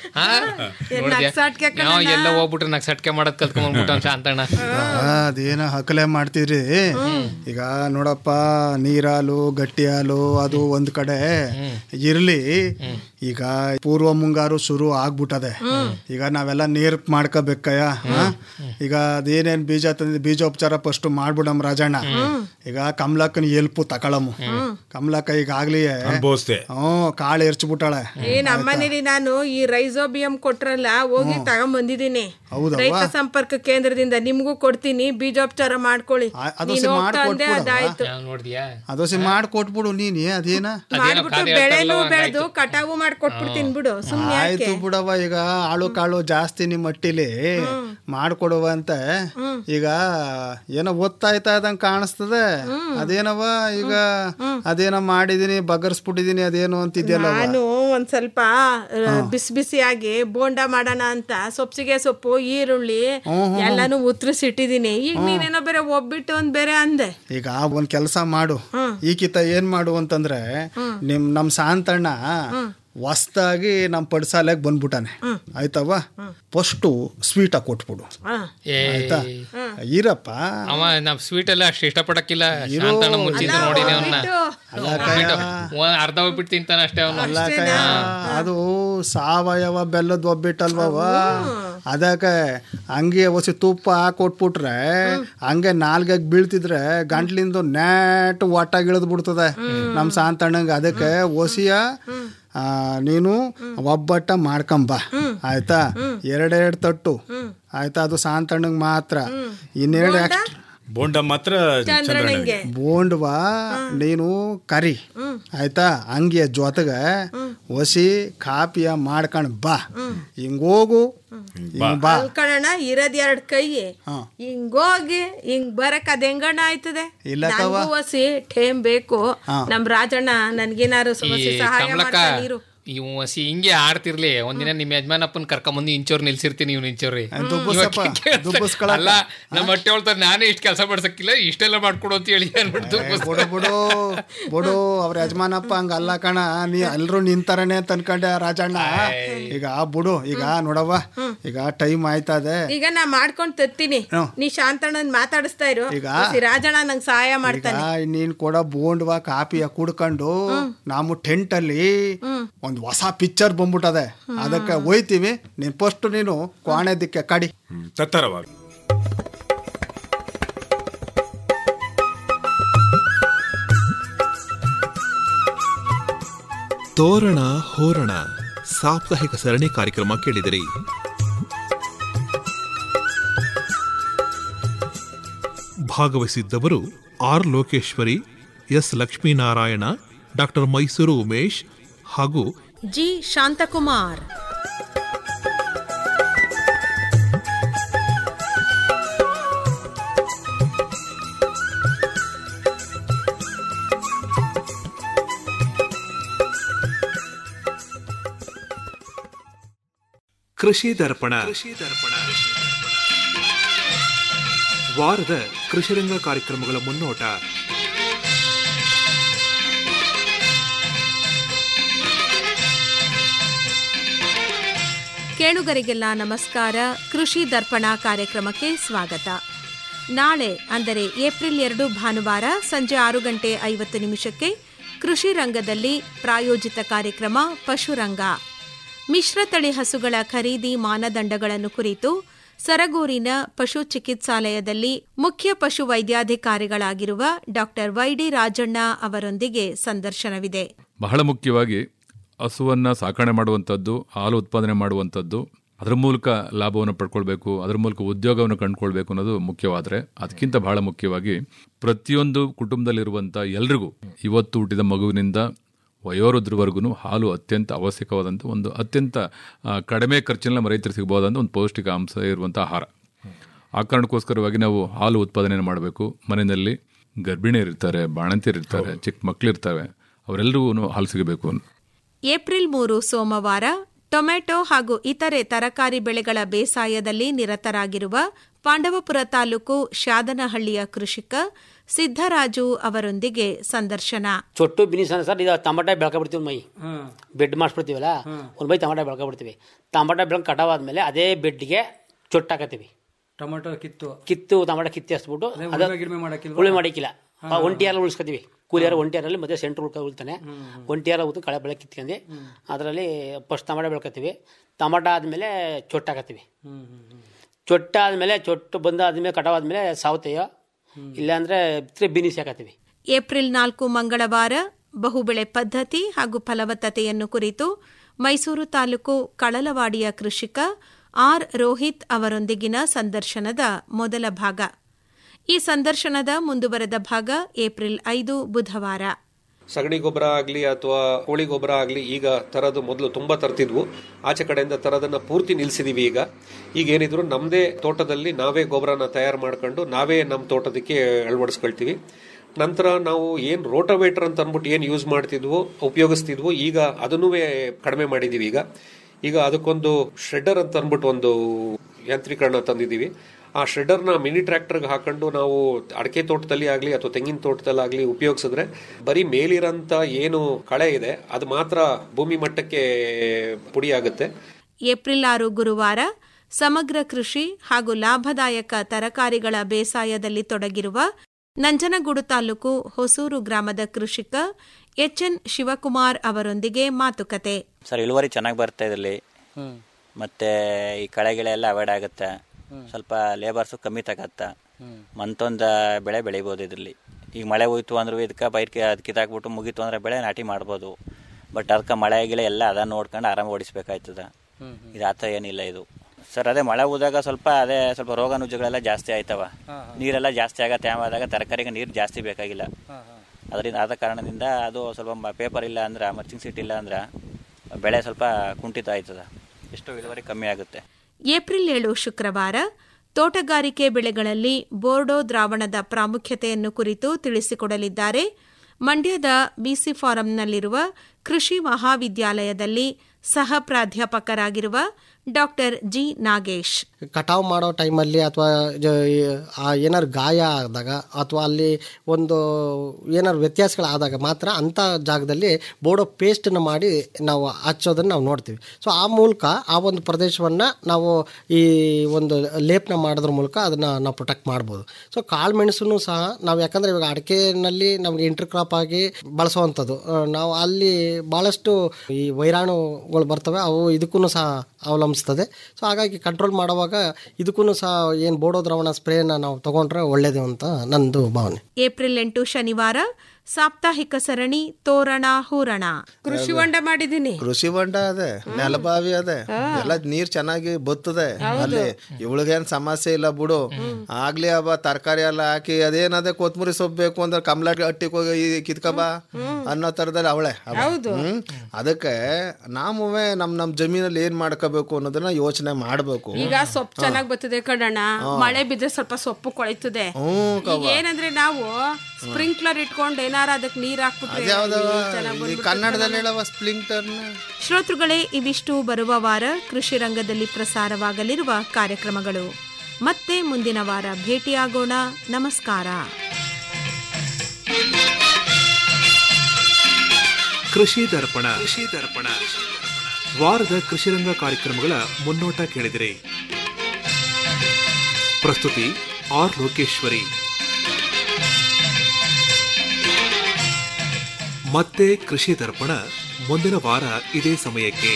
ನಗ್ಸಾಟ್ಕೆ ನಾವು ಎಲ್ಲ ಹೋಗ್ಬಿಟ್ರೆ ನಗ್ ಸಟ್ಕೆ ಮಾಡದ್ ಕಲ್ತ್ಕೊಂಡ್ಬಿಟ್ಟು ಶಾಂತಣ್ಣ ಅದೇನೋ ಹಕಲೆ ಮಾಡ್ತೀರಿ ಈಗ ನೋಡಪ್ಪ ನೀರಾಲು ಗಟ್ಟಿ ಹಾಲು ಅದು ಒಂದ್ ಕಡೆ ಇರ್ಲಿ ಈಗ ಪೂರ್ವ ಮುಂಗಾರು ಶುರು ಆಗ್ಬಿಟ್ಟದೆ ಈಗ ನಾವೆಲ್ಲ ನೀರ್ ಮಾಡ್ಕೋಬೇಕಯ್ಯ ಹಾ? ಈಗ ಅದೇನೇನ್ ಬೀಜ ತಂದಿ ಬೀಜೋಪಚಾರ ಫಸ್ಟ್ ಮಾಡ್ಬಿಡಮ್ ರಾಜಣ್ಣ ಈಗ ಕಮಲಕ್ಕನ ಎಲ್ಪು ತಕೊಳಮು ಕಮಲಕ್ಕ ಈಗಾಗ್ಲಿ ಅನುಭವಿಸ್ದೆ ಹ್ಮ್ ಕಾಳು ಎರ್ಚ್ಬಿಟ್ಟಾಳೆ ಏ ನಮ್ಮನೇಲಿ ನಾನು ಈ ರೈಸೋಬಿಯಂ ಕೊಟ್ರಲ್ಲ ಹೋಗಿ ತಗೊಂಬಂದಿದ್ದೀನಿ ಹೌದವ್ವ? ರೈತ ಸಂಪರ್ಕ ಕೇಂದ್ರದಿಂದ ನಿಮ್ಗೂ ಕೊಡ್ತೀನಿ ಬೀಜೋಪಚಾರ ಮಾಡ್ಕೊಳ್ಳಿ ಆ- ಅದು ನೀನ್ ಸಿ ಹೋಗ್ತಾ ಅಂದೆ ಮಾಡ್ಕೊಟ್ಬಿಡು. ಅದಾಯ್ತು ನಾವ್ ನೋಡ್ದ್ಯಾ ಅದೋಸಿ ಮಾಡ್ಕೊಟ್ಬಿಡು ನೀನ್ ಅದೇನ ಮಾಡ್ಬಿಟ್ಟು ಬೆಳೆನೂ ಬೆಳೆದು ಕಟಾವು ಮಾಡ್ಕೊಟ್ಬಿಡ್ತೀನಿ ಬಿಡು ಸುಮ್ನೆ ಆಯ್ತು ಬಿಡವ ಈಗ ಆಳು ಕಾಳು ಜಾಸ್ತಿ ನಿಮ್ಮ ಮಟ್ಟಿಲಿ ಮಾಡ್ಕೊಡುವ ಅಂತ ಈಗ ಏನೋ ಓದ್ತಾಯ್ತಾ ಇದಂಗ್ ಕಾಣಿಸ್ತದೆ ಅದೇನವ ಈಗ ಅದೇನೋ ಮಾಡಿದೀನಿ ಬಗರ್ಸ್ಬಿಟ್ಟಿದೀನಿ ಅದೇನು ಅಂತಿದ್ಯಲ್ಲ ನಾನು ಒಂದ್ ಸ್ವಲ್ಪ ಬಿಸಿ ಬಿಸಿಯಾಗಿ ಬೋಂಡ ಮಾಡೋಣ ಅಂತ ಸೊಪ್ಸಿಗೆ ಸೊಪ್ಪು ಈರುಳ್ಳಿ ಎಲ್ಲಾನು ಉತ್ತರಿಸಿಟ್ಟಿದೀನಿ ಈಗ ನೀನೇನೋ ಬೇರೆ ಒಬ್ಬಿಟ್ಟು ಒಂದ್ ಬೇರೆ ಅಂದೆ ಈಗ ಒಂದ್ ಕೆಲಸ ಮಾಡು ಈಕಿತ ಏನ್ ಮಾಡು ಅಂತಂದ್ರೆ ನಿಮ್ ನಮ್ ಸಾಂತಣ್ಣ ಹೊಸ್ದಾಗಿ ನಮ್ ಪಡ್ಸಾಲೆಗ್ ಬಂದ್ಬಿಟ್ಟಾನೆ ಆಯ್ತವ ಫಸ್ಟು ಸ್ವೀಟ ಕೊಟ್ಬಿಡು ಆ, ಏ ಆಯ್ತಾ ಇರಪ್ಪ ಅವ ನಾವ್ ಸ್ವೀಟ್ ಎಲ್ಲ ಅಷ್ಟು ಇಷ್ಟಪಡಕ್ಕಿಲ್ಲ ಶಾಂತಣ್ಣ ಮುಂಚಿಂದ ನೋಡಿನಿ ಅವನ್ನ ಬಿಟ್ಟು ಅರ್ಧ ಹೋಗ್ಬಿಟ್ಟು ತಿಂತಾನ ಅಷ್ಟೇ ಅವನು ಅಲ್ಲ ಕಯ್ಯ, ಅದು ಸಾವಯವ ಬೆಲ್ಲದ ಒಬ್ಬಿಟ್ಟಲ್ವವ ಅದಕ್ಕೆ ಹಂಗೆ ಒಸಿ ತುಪ್ಪ ಹಾಕೊಟ್ಬಿಟ್ರೆ ಹಂಗೆ ನಾಲ್ಕಾಗ ಬೀಳ್ತಿದ್ರೆ ಗಂಟ್ಲಿಂದ ನ್ಯಾಟ್ ಒಟ್ಟಾಗಿ ಇಳಿದು ಬಿಡ್ತದೆ ನಮ್ಮ ಸಾಂತಣ್ಣಂಗೆ ಅದಕ್ಕೆ ಒಸಿಯ ಆ, ನೀನು ಒಬ್ಬಟ್ಟ ಮಾಡ್ಕೊಂಬ ಆಯ್ತಾ ಎರಡೆರಡು ತಟ್ಟು ಆಯ್ತಾ ಅದು ಸಾಂತಣ್ಣಂಗೆ ಮಾತ್ರ ಇನ್ನೆರಡು ಎಕ್ಸ್ಟ್ರಾ ಬೋಂಡ ಮಾತ್ರ ಚಂದ್ರಣ್ಣಗೆ ಬೋಂಡ್ವಾ ನೀನು ಕರಿ ಆಯ್ತಾ ಹಂಗೆ ಜೊತೆಗೆ ಒಸಿ ಕಾಪಿಯ ಮಾಡ್ಕೊಂಡ್ ಬಾ ಹಿಂಗೋಗು ಹಿಂಗ್ ಬಾ ಕಣಣ್ಣ ಇರೋದ್ ಎರಡ್ ಕೈ ಹಾ. ಹಿಂಗೋಗಿ ಹಿಂಗ್ ಬರಕ್ ಅದ್ ಹೆಂಗಣ್ಣ ಆಯ್ತದೆ ಇಲ್ಲ ನನ್ಗೂ ಒಸಿ ಟೇಮ್ ಬೇಕು ಹಾ. ನಮ್ ರಾಜಣ್ಣ ನನ್ಗೇನಾರು ಈ ಸಮಸ್ಯೆ ಸಹಾಯ ಕಮಲಕ್ಕ ಮಾಡ್ತಾನೆ ಇರು ಇವ್ ಹಸಿ ಹಿಂಗೆ ಆಡ್ತಿರ್ಲಿ ಒಂದಿನ ನಿಮ್ ಯಜಮಾನಪ್ಪನ್ ಕರ್ಕೊಂಬಂದು ಇಂಚೋರ್ ನಿಲ್ಸಿರ್ತೀನಿ ಇವ್ನ ಇಂಚೋರಿ ದುಬ್ಬಸಪ್ಪ, ದುಬ್ಬಸ್ಕೊಳಕ್ಕ. ಅಲ್ಲ ನಮ್ಮ ಹೊಟ್ಟೆ ಹೇಳ್ತಾರೆ ನಾನೇ ಇಷ್ಟು ಕೆಲಸ ಮಾಡ್ಸಕ್ಕಿಲ್ಲ ಇಷ್ಟೆಲ್ಲ ಮಾಡ್ಕೊಡು ಅಂತ ಹೇಳಿ ಅನ್ಬಿಟ್ಟು ಬಿಡು ಬಿಡು ಬಿಡು ಅವ್ರ ಯಜಮಾನಪ್ಪ ಹಂಗ ಅಲ್ಲ ಕಣ ನೀ ಎಲ್ರು ನಿಂತಾರನೆ ಅಂತ ಅನ್ಕೊಂಡೆ ರಾಜಣ್ಣ ಈಗ ಬಿಡು ಈಗ ನೋಡವ್ವ ಈಗ ಟೈಮ್ ಆಯ್ತದೆ ಈಗ ನಾ ಮಾಡ್ಕೊಂಡ್ ತತ್ತೀನಿ ಹ್ಮ್. ನೀ ಶಾಂತಣ್ಣನ್ ಮಾತಾಡಿಸ್ತಾ ಇರು ಈಗ? ಒಸಿ ರಾಜಣ್ಣ ನಂಗ್ ಸಹಾಯ ಈಗ ಮಾಡ್ತಾನೆ ನೀನ್ ಕೊಡ ಬೋಂಡ್ವಾ ಕಾಪಿಯ ಕುಡ್ಕೊಂಡು ನಾವು ಟೆಂಟ್ ಅಲ್ಲಿ ಒಂದ್ ಹೊಸ ಪಿಕ್ಚರ್ ಬಂದ್ಬಿಟ್ಟದೆ ಅದಕ್ಕೆ ಹೋಯ್ತೀವಿ ನೀನ್ ಫಸ್ಟ್ ನೀನು ಕ್ವಾಣೆದಕ್ಕೆ ಕಡಿ ತತ್ತರವಾಗ ತೋರಣ ಹೋರಣ ಸಾಪ್ತಾಹಿಕ ಸರಣಿ ಕಾರ್ಯಕ್ರಮ ಕೇಳಿದಿರಿ ಭಾಗವಹಿಸಿದ್ದವರು R Lokeshwari S Lakshminarayana doctor Mysuru Umesh ಹಾಗೂ ಜಿ ಶಾಂತಕುಮಾರ್ ಕೃಷಿ ದರ್ಪಣ ವಾರದ ಕೃಷಿರಂಗ ಕಾರ್ಯಕ್ರಮಗಳ ಮುನ್ನೋಟ ಕೇಳುಗರಿಗೆಲ್ಲ ನಮಸ್ಕಾರ ಕೃಷಿ ದರ್ಪಣ ಕಾರ್ಯಕ್ರಮಕ್ಕೆ ಸ್ವಾಗತ ನಾಳೆ ಅಂದರೆ ಏಪ್ರಿಲ್ ಎರಡು ಭಾನುವಾರ ಸಂಜೆ ಆರು ಗಂಟೆ ಐವತ್ತು ನಿಮಿಷಕ್ಕೆ ಕೃಷಿ ರಂಗದಲ್ಲಿ ಪ್ರಾಯೋಜಿತ ಕಾರ್ಯಕ್ರಮ ಪಶುರಂಗ ಮಿಶ್ರತಳಿ ಹಸುಗಳ ಖರೀದಿ ಮಾನದಂಡಗಳನ್ನು ಕುರಿತು ಸರಗೂರಿನ ಪಶು ಚಿಕಿತ್ಸಾಲಯದಲ್ಲಿ ಮುಖ್ಯ ಪಶು ವೈದ್ಯಾಧಿಕಾರಿಗಳಾಗಿರುವ ಡಾಕ್ಟರ್ ವೈಡಿ ರಾಜಣ್ಣ ಅವರೊಂದಿಗೆ ಸಂದರ್ಶನವಿದೆ ಬಹಳ ಮುಖ್ಯವಾಗಿ ಹಸುವನ್ನು ಸಾಕಣೆ ಮಾಡುವಂಥದ್ದು ಹಾಲು ಉತ್ಪಾದನೆ ಮಾಡುವಂಥದ್ದು ಅದರ ಮೂಲಕ ಲಾಭವನ್ನು ಪಡ್ಕೊಳ್ಬೇಕು ಅದರ ಮೂಲಕ ಉದ್ಯೋಗವನ್ನು ಕಂಡುಕೊಳ್ಬೇಕು ಅನ್ನೋದು ಮುಖ್ಯವಾದರೆ ಅದಕ್ಕಿಂತ ಬಹಳ ಮುಖ್ಯವಾಗಿ ಪ್ರತಿಯೊಂದು ಕುಟುಂಬದಲ್ಲಿರುವಂಥ ಎಲ್ರಿಗೂ ಇವತ್ತು ಹುಟ್ಟಿದ ಮಗುವಿನಿಂದ ವಯೋವೃದ್ಧರವರೆಗೂ ಹಾಲು ಅತ್ಯಂತ ಅವಶ್ಯಕವಾದಂಥ ಒಂದು ಅತ್ಯಂತ ಆ, ಕಡಿಮೆ ಖರ್ಚಿನಲ್ಲಿ ನಮ್ಮ ರೈತರು ಸಿಗಬಹುದಂಥ ಒಂದು ಪೌಷ್ಟಿಕ ಅಂಶ ಇರುವಂಥ ಆಹಾರ ಆ ಕಾರಣಕ್ಕೋಸ್ಕರವಾಗಿ ನಾವು ಹಾಲು ಉತ್ಪಾದನೆಯನ್ನು ಮಾಡಬೇಕು ಮನೆಯಲ್ಲಿ ಗರ್ಭಿಣಿಯರಿರ್ತಾರೆ ಬಾಣಂತಿಯರಿರ್ತಾರೆ ಚಿಕ್ಕ ಮಕ್ಕಳಿರ್ತವೆ ಅವರೆಲ್ಲರಿಗೂ ಹಾಲು ಸಿಗಬೇಕು ಏಪ್ರಿಲ್ ಮೂರು ಸೋಮವಾರ ಟೊಮೆಟೊ ಹಾಗೂ ಇತರೆ ತರಕಾರಿ ಬೆಳೆಗಳ ಬೇಸಾಯದಲ್ಲಿ ನಿರತರಾಗಿರುವ ಪಾಂಡವಪುರ ತಾಲೂಕು ಶಾದನಹಳ್ಳಿಯ ಕೃಷಿಕ ಸಿದ್ದರಾಜು ಅವರೊಂದಿಗೆ ಸಂದರ್ಶನ ಚೊಟ್ಟು ಬಿನಿಸ್ ಅಂದ್ರೆ ಸರ್ ಇದು ಟಮಾಟ ಬೆಳ್ಕೊಬಿಡ್ತೀವಿ ಒಂದು ಮೈ ಬೆಡ್ ಮಾಡಿಸ್ಬಿಡ್ತೀವಲ್ಲ ಒಂದು ಮೈ ಟಮಾಟ ಬೆಳ್ಕೊಬಿಡ್ತೀವಿ ಟಮಾಟ ಬೆಳ್ಕೊಂಡು ಕಟಾವಾದ್ಮೇಲೆ ಅದೇ ಬೆಡ್ಗೆ ಚೊಟ್ಟು ಹಾಕತ್ತೀವಿ ಟೊಮೆಟೊ ಕಿತ್ತು ಕಿತ್ತು ಟಮಾಟ ಕಿತ್ತಿ ಹಚ್ಬಿಟ್ಟು ಅದೇ ಅದು ಉಳುಮೆ ಗಿಳುಮೆ ಮಾಡಕ್ಕಿಲ್ವಾ? ಉಳುಮೆ ಮಾಡಿಕ್ಕಿಲ್ಲ ಒಂಟಿಯಾರ ಉಳಿಸ್ಕೊತೀವಿ ಕೂಲಿಯಾರ ಒಂಟಿಯಾರಲ್ಲಿ ಮತ್ತೆ ಸೆಂಟ್ರ್ ಉಳ್ಕ ಉಳ್ತಾನೆ ಒಂಟಿಯಾರ ಉತ್ತು ಕಳೆ ಬೆಳೆ ಕಿತ್ಕೊಂಡು ಅದರಲ್ಲಿ ಫಸ್ಟ್ ಟಮಾಟ ಬೆಳ್ಕೊತೀವಿ ಟಮಾಟ ಆದಮೇಲೆ ಚೊಟ್ಟು ಹಾಕತ್ತೀವಿ ಚೊಟ್ಟು ಆದಮೇಲೆ ಚೊಟ್ಟು ಬಂದಾದ್ಮೇಲೆ ಕಟಾವಾದ್ಮೇಲೆ ಸಾವತೆಯೋ ಇಲ್ಲಾಂದ್ರೆ ಬಿನಿಸ್ ಹಾಕತ್ತೀವಿ ಏಪ್ರಿಲ್ ನಾಲ್ಕು ಮಂಗಳವಾರ ಬಹುಬೆಳೆ ಪದ್ಧತಿ ಹಾಗೂ ಫಲವತ್ತತೆಯನ್ನು ಕುರಿತು ಮೈಸೂರು ತಾಲೂಕು ಕಳಲವಾಡಿಯ ಕೃಷಿಕ ಆರ್ ರೋಹಿತ್ ಅವರೊಂದಿಗಿನ ಸಂದರ್ಶನದ ಮೊದಲ ಭಾಗ ಈ ಸಂದರ್ಶನದ ಮುಂದುವರೆದ ಭಾಗ ಏಪ್ರಿಲ್ ಐದು ಬುಧವಾರ ಸಗಣಿ ಗೊಬ್ಬರ ಆಗಲಿ ಅಥವಾ ಕೋಳಿ ಗೊಬ್ಬರ ಆಗಲಿ ಈಗ ತರೋದು ಮೊದಲು ತುಂಬ ತರ್ತಿದ್ವು ಆಚೆ ಕಡೆಯಿಂದ ತರೋದನ್ನ ಪೂರ್ತಿ ನಿಲ್ಸಿದೀವಿ ಈಗ ಈಗ ಏನಿದ್ರು ನಮ್ಮದೇ ತೋಟದಲ್ಲಿ ನಾವೇ ಗೊಬ್ಬರನ ತಯಾರು ಮಾಡ್ಕೊಂಡು ನಾವೇ ನಮ್ಮ ತೋಟದಕ್ಕೆ ಅಳವಡಿಸ್ಕೊಳ್ತೀವಿ ನಂತರ ನಾವು ಏನು ರೋಟೋವೇಟರ್ ಅಂತ ಅಂದ್ಬಿಟ್ಟು ಏನು ಯೂಸ್ ಮಾಡ್ತಿದ್ವು ಉಪಯೋಗಿಸ್ತಿದ್ವು ಈಗ ಅದನ್ನೂ ಕಡಿಮೆ ಮಾಡಿದೀವಿ ಈಗ ಈಗ ಅದಕ್ಕೊಂದು ಶ್ರೆಡ್ಡರ್ ಅಂತ ಅಂದ್ಬಿಟ್ಟು ಒಂದು ಯಾಂತ್ರೀಕರಣ ತಂದಿದ್ದೀವಿ ಆ ಶ್ರೆಡ್ಡರ್ನ ಮಿನಿ ಟ್ರ್ಯಾಕ್ಟರ್ಗೆ ಹಾಕೊಂಡು ನಾವು ಅಡಕೆ ತೋಟದಲ್ಲಿ ಆಗಲಿ ಅಥವಾ ತೆಂಗಿನ ತೋಟದಲ್ಲಾಗಲಿ ಉಪಯೋಗಿಸಿದ್ರೆ ಬರೀ ಮೇಲಿರೋಂಥ ಏನು ಕಳೆ ಇದೆ ಅದು ಮಾತ್ರ ಭೂಮಿ ಮಟ್ಟಕ್ಕೆ ಪುಡಿ ಆಗುತ್ತೆ ಏಪ್ರಿಲ್ ಆರು ಗುರುವಾರ ಸಮಗ್ರ ಕೃಷಿ ಹಾಗೂ ಲಾಭದಾಯಕ ತರಕಾರಿಗಳ ಬೇಸಾಯದಲ್ಲಿ ತೊಡಗಿರುವ ನಂಜನಗೂಡು ತಾಲೂಕು ಹೊಸೂರು ಗ್ರಾಮದ ಕೃಷಿಕ ಎಚ್ಎನ್ ಶಿವಕುಮಾರ್ ಅವರೊಂದಿಗೆ ಮಾತುಕತೆ ಸರ್ ಇಳುವರಿ ಚೆನ್ನಾಗಿ ಬರ್ತಾ ಇದರಲ್ಲಿ ಮತ್ತೆ ಈ ಕಳೆ ಗಿಳೆ ಎಲ್ಲ ಅವಾಯ್ಡ್ ಆಗುತ್ತೆ ಸ್ವಲ್ಪ ಲೇಬರ್ಸು ಕಮ್ಮಿ ತಗತ್ತ ಮಂತೊಂದು ಬೆಳೆ ಬೆಳಿಬೋದು ಇದರಲ್ಲಿ ಈಗ ಮಳೆ ಹೋಯ್ತು ಅಂದ್ರೂ ಇದಕ್ಕೆ ಪೈರ್ಗೆ ಅದು ಕಿತ್ತಾಕ್ಬಿಟ್ಟು ಮುಗೀತು ಅಂದ್ರೆ ಬೆಳೆ ನಾಟಿ ಮಾಡ್ಬೋದು ಬಟ್ ಅದಕ್ಕೆ ಮಳೆ ಗಿಳೆ ಎಲ್ಲ ಅದ ನೋಡ್ಕೊಂಡು ಆರಾಮ ಓಡಿಸ್ಬೇಕಾಯ್ತದ ಇದು ಆ ಥರ ಏನಿಲ್ಲ ಇದು ಸರ್ ಅದೇ ಮಳೆ ಹೋದಾಗ ಸ್ವಲ್ಪ ಅದೇ ಸ್ವಲ್ಪ ರೋಗ ನುಜ್ಜುಗಳೆಲ್ಲ ಜಾಸ್ತಿ ಆಯ್ತವ ನೀರೆಲ್ಲ ಜಾಸ್ತಿ ಆಗತ್ತೆ ಆದಾಗ ತರಕಾರಿಗೆ ನೀರು ಜಾಸ್ತಿ ಬೇಕಾಗಿಲ್ಲ ಅದರಿಂದ ಆದ ಕಾರಣದಿಂದ ಅದು ಸ್ವಲ್ಪ ಪೇಪರ್ ಇಲ್ಲ ಅಂದ್ರೆ ಮರ್ಚಿಂಗ್ ಸೀಟ್ ಇಲ್ಲ ಅಂದ್ರೆ ಬೆಳೆ ಸ್ವಲ್ಪ ಕುಂಠಿತ ಆಯ್ತದ ಎಷ್ಟು ಇಳುವರಿ ಕಮ್ಮಿ ಆಗುತ್ತೆ ಏಪ್ರಿಲ್ ಏಳು ಶುಕ್ರವಾರ ತೋಟಗಾರಿಕೆ ಬೆಳೆಗಳಲ್ಲಿ ಬೋರ್ಡೋ ದ್ರಾವಣದ ಪ್ರಾಮುಖ್ಯತೆಯನ್ನು ಕುರಿತು ತಿಳಿಸಿಕೊಡಲಿದ್ದಾರೆ ಮಂಡ್ಯದ ಬಿಸಿ ಫಾರಂನಲ್ಲಿರುವ ಕೃಷಿ ಮಹಾವಿದ್ಯಾಲಯದಲ್ಲಿ ಸಹ ಪ್ರಾಧ್ಯಾಪಕರಾಗಿರುವ ಡಾಕ್ಟರ್ ಜಿ ನಾಗೇಶ್ ಕಟಾವು ಮಾಡೋ ಟೈಮಲ್ಲಿ ಅಥವಾ ಏನಾದ್ರು ಗಾಯ ಆದಾಗ ಅಥವಾ ಅಲ್ಲಿ ಒಂದು ಏನಾದ್ರು ವ್ಯತ್ಯಾಸಗಳಾದಾಗ ಮಾತ್ರ ಅಂಥ ಜಾಗದಲ್ಲಿ ಬೋಡೋ ಪೇಸ್ಟನ್ನು ಮಾಡಿ ನಾವು ಹಚ್ಚೋದನ್ನು ನಾವು ನೋಡ್ತೀವಿ ಸೊ ಆ ಮೂಲಕ ಆ ಒಂದು ಪ್ರದೇಶವನ್ನು ನಾವು ಈ ಒಂದು ಲೇಪನ ಮಾಡೋದ್ರ ಮೂಲಕ ಅದನ್ನು ನಾವು ಪ್ರೊಟೆಕ್ಟ್ ಮಾಡ್ಬೋದು ಸೊ ಕಾಳು ಮೆಣಸನ್ನು ಸಹ ನಾವು ಯಾಕಂದರೆ ಇವಾಗ ಅಡಿಕೆನಲ್ಲಿ ನಮಗೆ ಇಂಟರ್ ಕ್ರಾಪ್ ಆಗಿ ಬಳಸುವಂಥದ್ದು ಆ, ನಾವು ಅಲ್ಲಿ ಭಾಳಷ್ಟು ಈ ವೈರಾಣುಗಳು ಬರ್ತವೆ ಅವು ಇದಕ್ಕೂ ಸಹ ಅವಲಂಬಿಸ್ತದೆ ಸೊ ಹಾಗಾಗಿ ಕಂಟ್ರೋಲ್ ಮಾಡುವಾಗ ಇದಕ್ಕೂ ಸಹ ಏನು ಬೋಡೋ ದ್ರಾವಣ ಸ್ಪ್ರೇನ ನಾವು ತಗೊಂಡ್ರೆ ಒಳ್ಳೇದು ಅಂತ ನಂದು ಭಾವನೆ ಏಪ್ರಿಲ್ ಎಂಟು ಶನಿವಾರ ಸಾಪ್ತಾಹಿಕ ಸರಣಿ ತೋರಣ ಹೂರಣ ಕೃಷಿ ಹೊಂಡ ಮಾಡಿದ್ದೀನಿ ಕೃಷಿ ಹೊಂಡ ಅದೇ ನೆಲಬಾವಿ ಅದೇ ಎಲ್ಲ ನೀರ್ ಚೆನ್ನಾಗಿ ಬರ್ತದೆ ಅಲ್ಲಿ ಇವಳಿಗೇನ್ ಸಮಸ್ಯೆ ಇಲ್ಲ ಬಿಡು ಆಗ್ಲಿ ಅವ ತರಕಾರಿ ಎಲ್ಲ ಹಾಕಿ ಅದೇನದೆ ಕೊತ್ಮುರಿ ಸೊಪ್ಪು ಬೇಕು ಅಂದ್ರೆ ಕಮಲ ಹಟ್ಟಿಗೆ ಹೋಗಿ ಈ ಕಿತ್ಕಬಾ ಅನ್ನೋ ತರದಲ್ಲಿ ಅವಳೆ ಅವ. ಹ್ಮ್ ಅದಕ್ಕೆ ನಾವುವೇ ನಮ್ ನಮ್ ಜಮೀನಲ್ಲಿ ಏನ್ ಮಾಡ್ಕೋಬೇಕು ಅನ್ನೋದನ್ನ ಯೋಚನೆ ಮಾಡ್ಬೇಕು ಈಗ ಸೊಪ್ಪು ಚೆನ್ನಾಗಿ ಬರ್ತದೆ ಕಡಣ ಮಳೆ ಬಿದ್ರೆ ಸ್ವಲ್ಪ ಸೊಪ್ಪು ಕೊಳಿತದೆ ಹ್ಮ್ ಈಗ ಏನಂದ್ರೆ ನಾವು ಸ್ಪ್ರಿಂಕ್ಲರ್ ಇಟ್ಕೊಂಡು ಏನಾರ ಅದಕ್ಕೆ ನೀರ್ ಹಾಕ್ಬಿಟ್ರೆ ಅದ್ಯಾವ್ದವ ಚೆನ್ನಾಗ್ ಈ ಬಂದ್ಬಿಡ್ತದೆ ಕನ್ನಡದಲ್ಲಿ ಹೇಳವ ಸ್ಪ್ಲಿಂಕ್ಟರ್ನ ಶ್ರೋತೃಗಳೇ ಇವಿಷ್ಟು ಬರುವ ವಾರ ಕೃಷಿ ರಂಗದಲ್ಲಿ ಪ್ರಸಾರವಾಗಲಿರುವ ಕಾರ್ಯಕ್ರಮಗಳು ಮತ್ತೆ ಮುಂದಿನ ವಾರ ಭೇಟಿಯಾಗೋಣ ನಮಸ್ಕಾರ ಕೃಷಿ ದರ್ಪಣ ಕೃಷಿ ದರ್ಪಣ ವಾರದ ಕೃಷಿರಂಗ ಕಾರ್ಯಕ್ರಮಗಳ ಮುನ್ನೋಟ ಕೇಳಿದಿರಿ ಪ್ರಸ್ತುತಿ ಆರ್ ಲೋಕೇಶ್ವರಿ ಮತ್ತೆ ಕೃಷಿ ದರ್ಪಣ ಮುಂದಿನ ವಾರ ಇದೇ ಸಮಯಕ್ಕೆ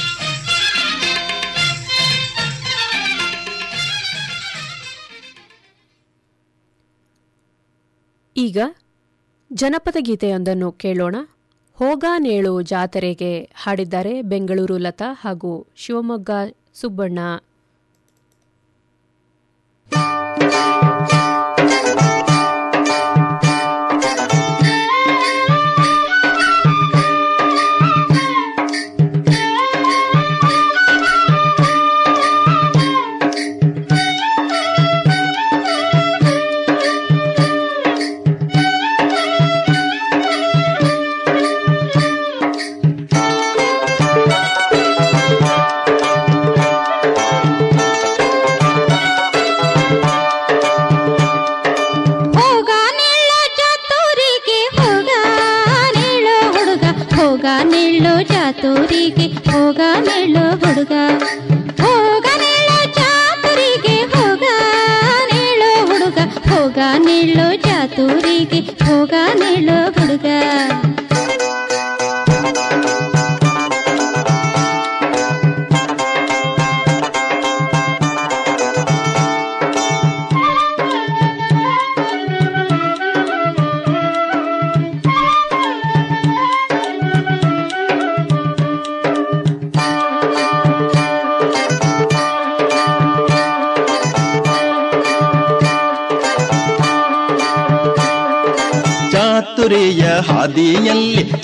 ಈಗ ಜನಪದ ಗೀತೆಯೊಂದನ್ನು ಕೇಳೋಣ ಹೋಗಾನೇಳು ಜಾತರೆಗೆ ಹಾಡಿದ್ದಾರೆ ಬೆಂಗಳೂರು ಲತಾ ಹಾಗೂ ಶಿವಮೊಗ್ಗ ಸುಬ್ಬಣ್ಣ ಹೋಗ ನಿಳ್ಳೋ ಚಾತುರಿಗೆ ಹೋಗ ನಿಳ್ಳೋ ಹುಡುಗ ಹೋಗ ನಿಳ್ಳೋ ಚಾತುರಿಗೆ ಹೋಗ ನಿಳ್ಳೋ ಹುಡುಗ ಹೋಗ ನಿಳ್ಳೋ ಚಾತುರಿಗೆ ಹೋಗ ನಿಳ್ಳೋ ಹುಡುಗ ಹೋಗ ನಿಳ್ಳೋ ಚಾತುರಿಗೆ ಹೋಗ ನಿಳ್ಳೋ ಹುಡುಗ ಚಾತುರಿಯ ಹಾದಿಯಲ್ಲಿ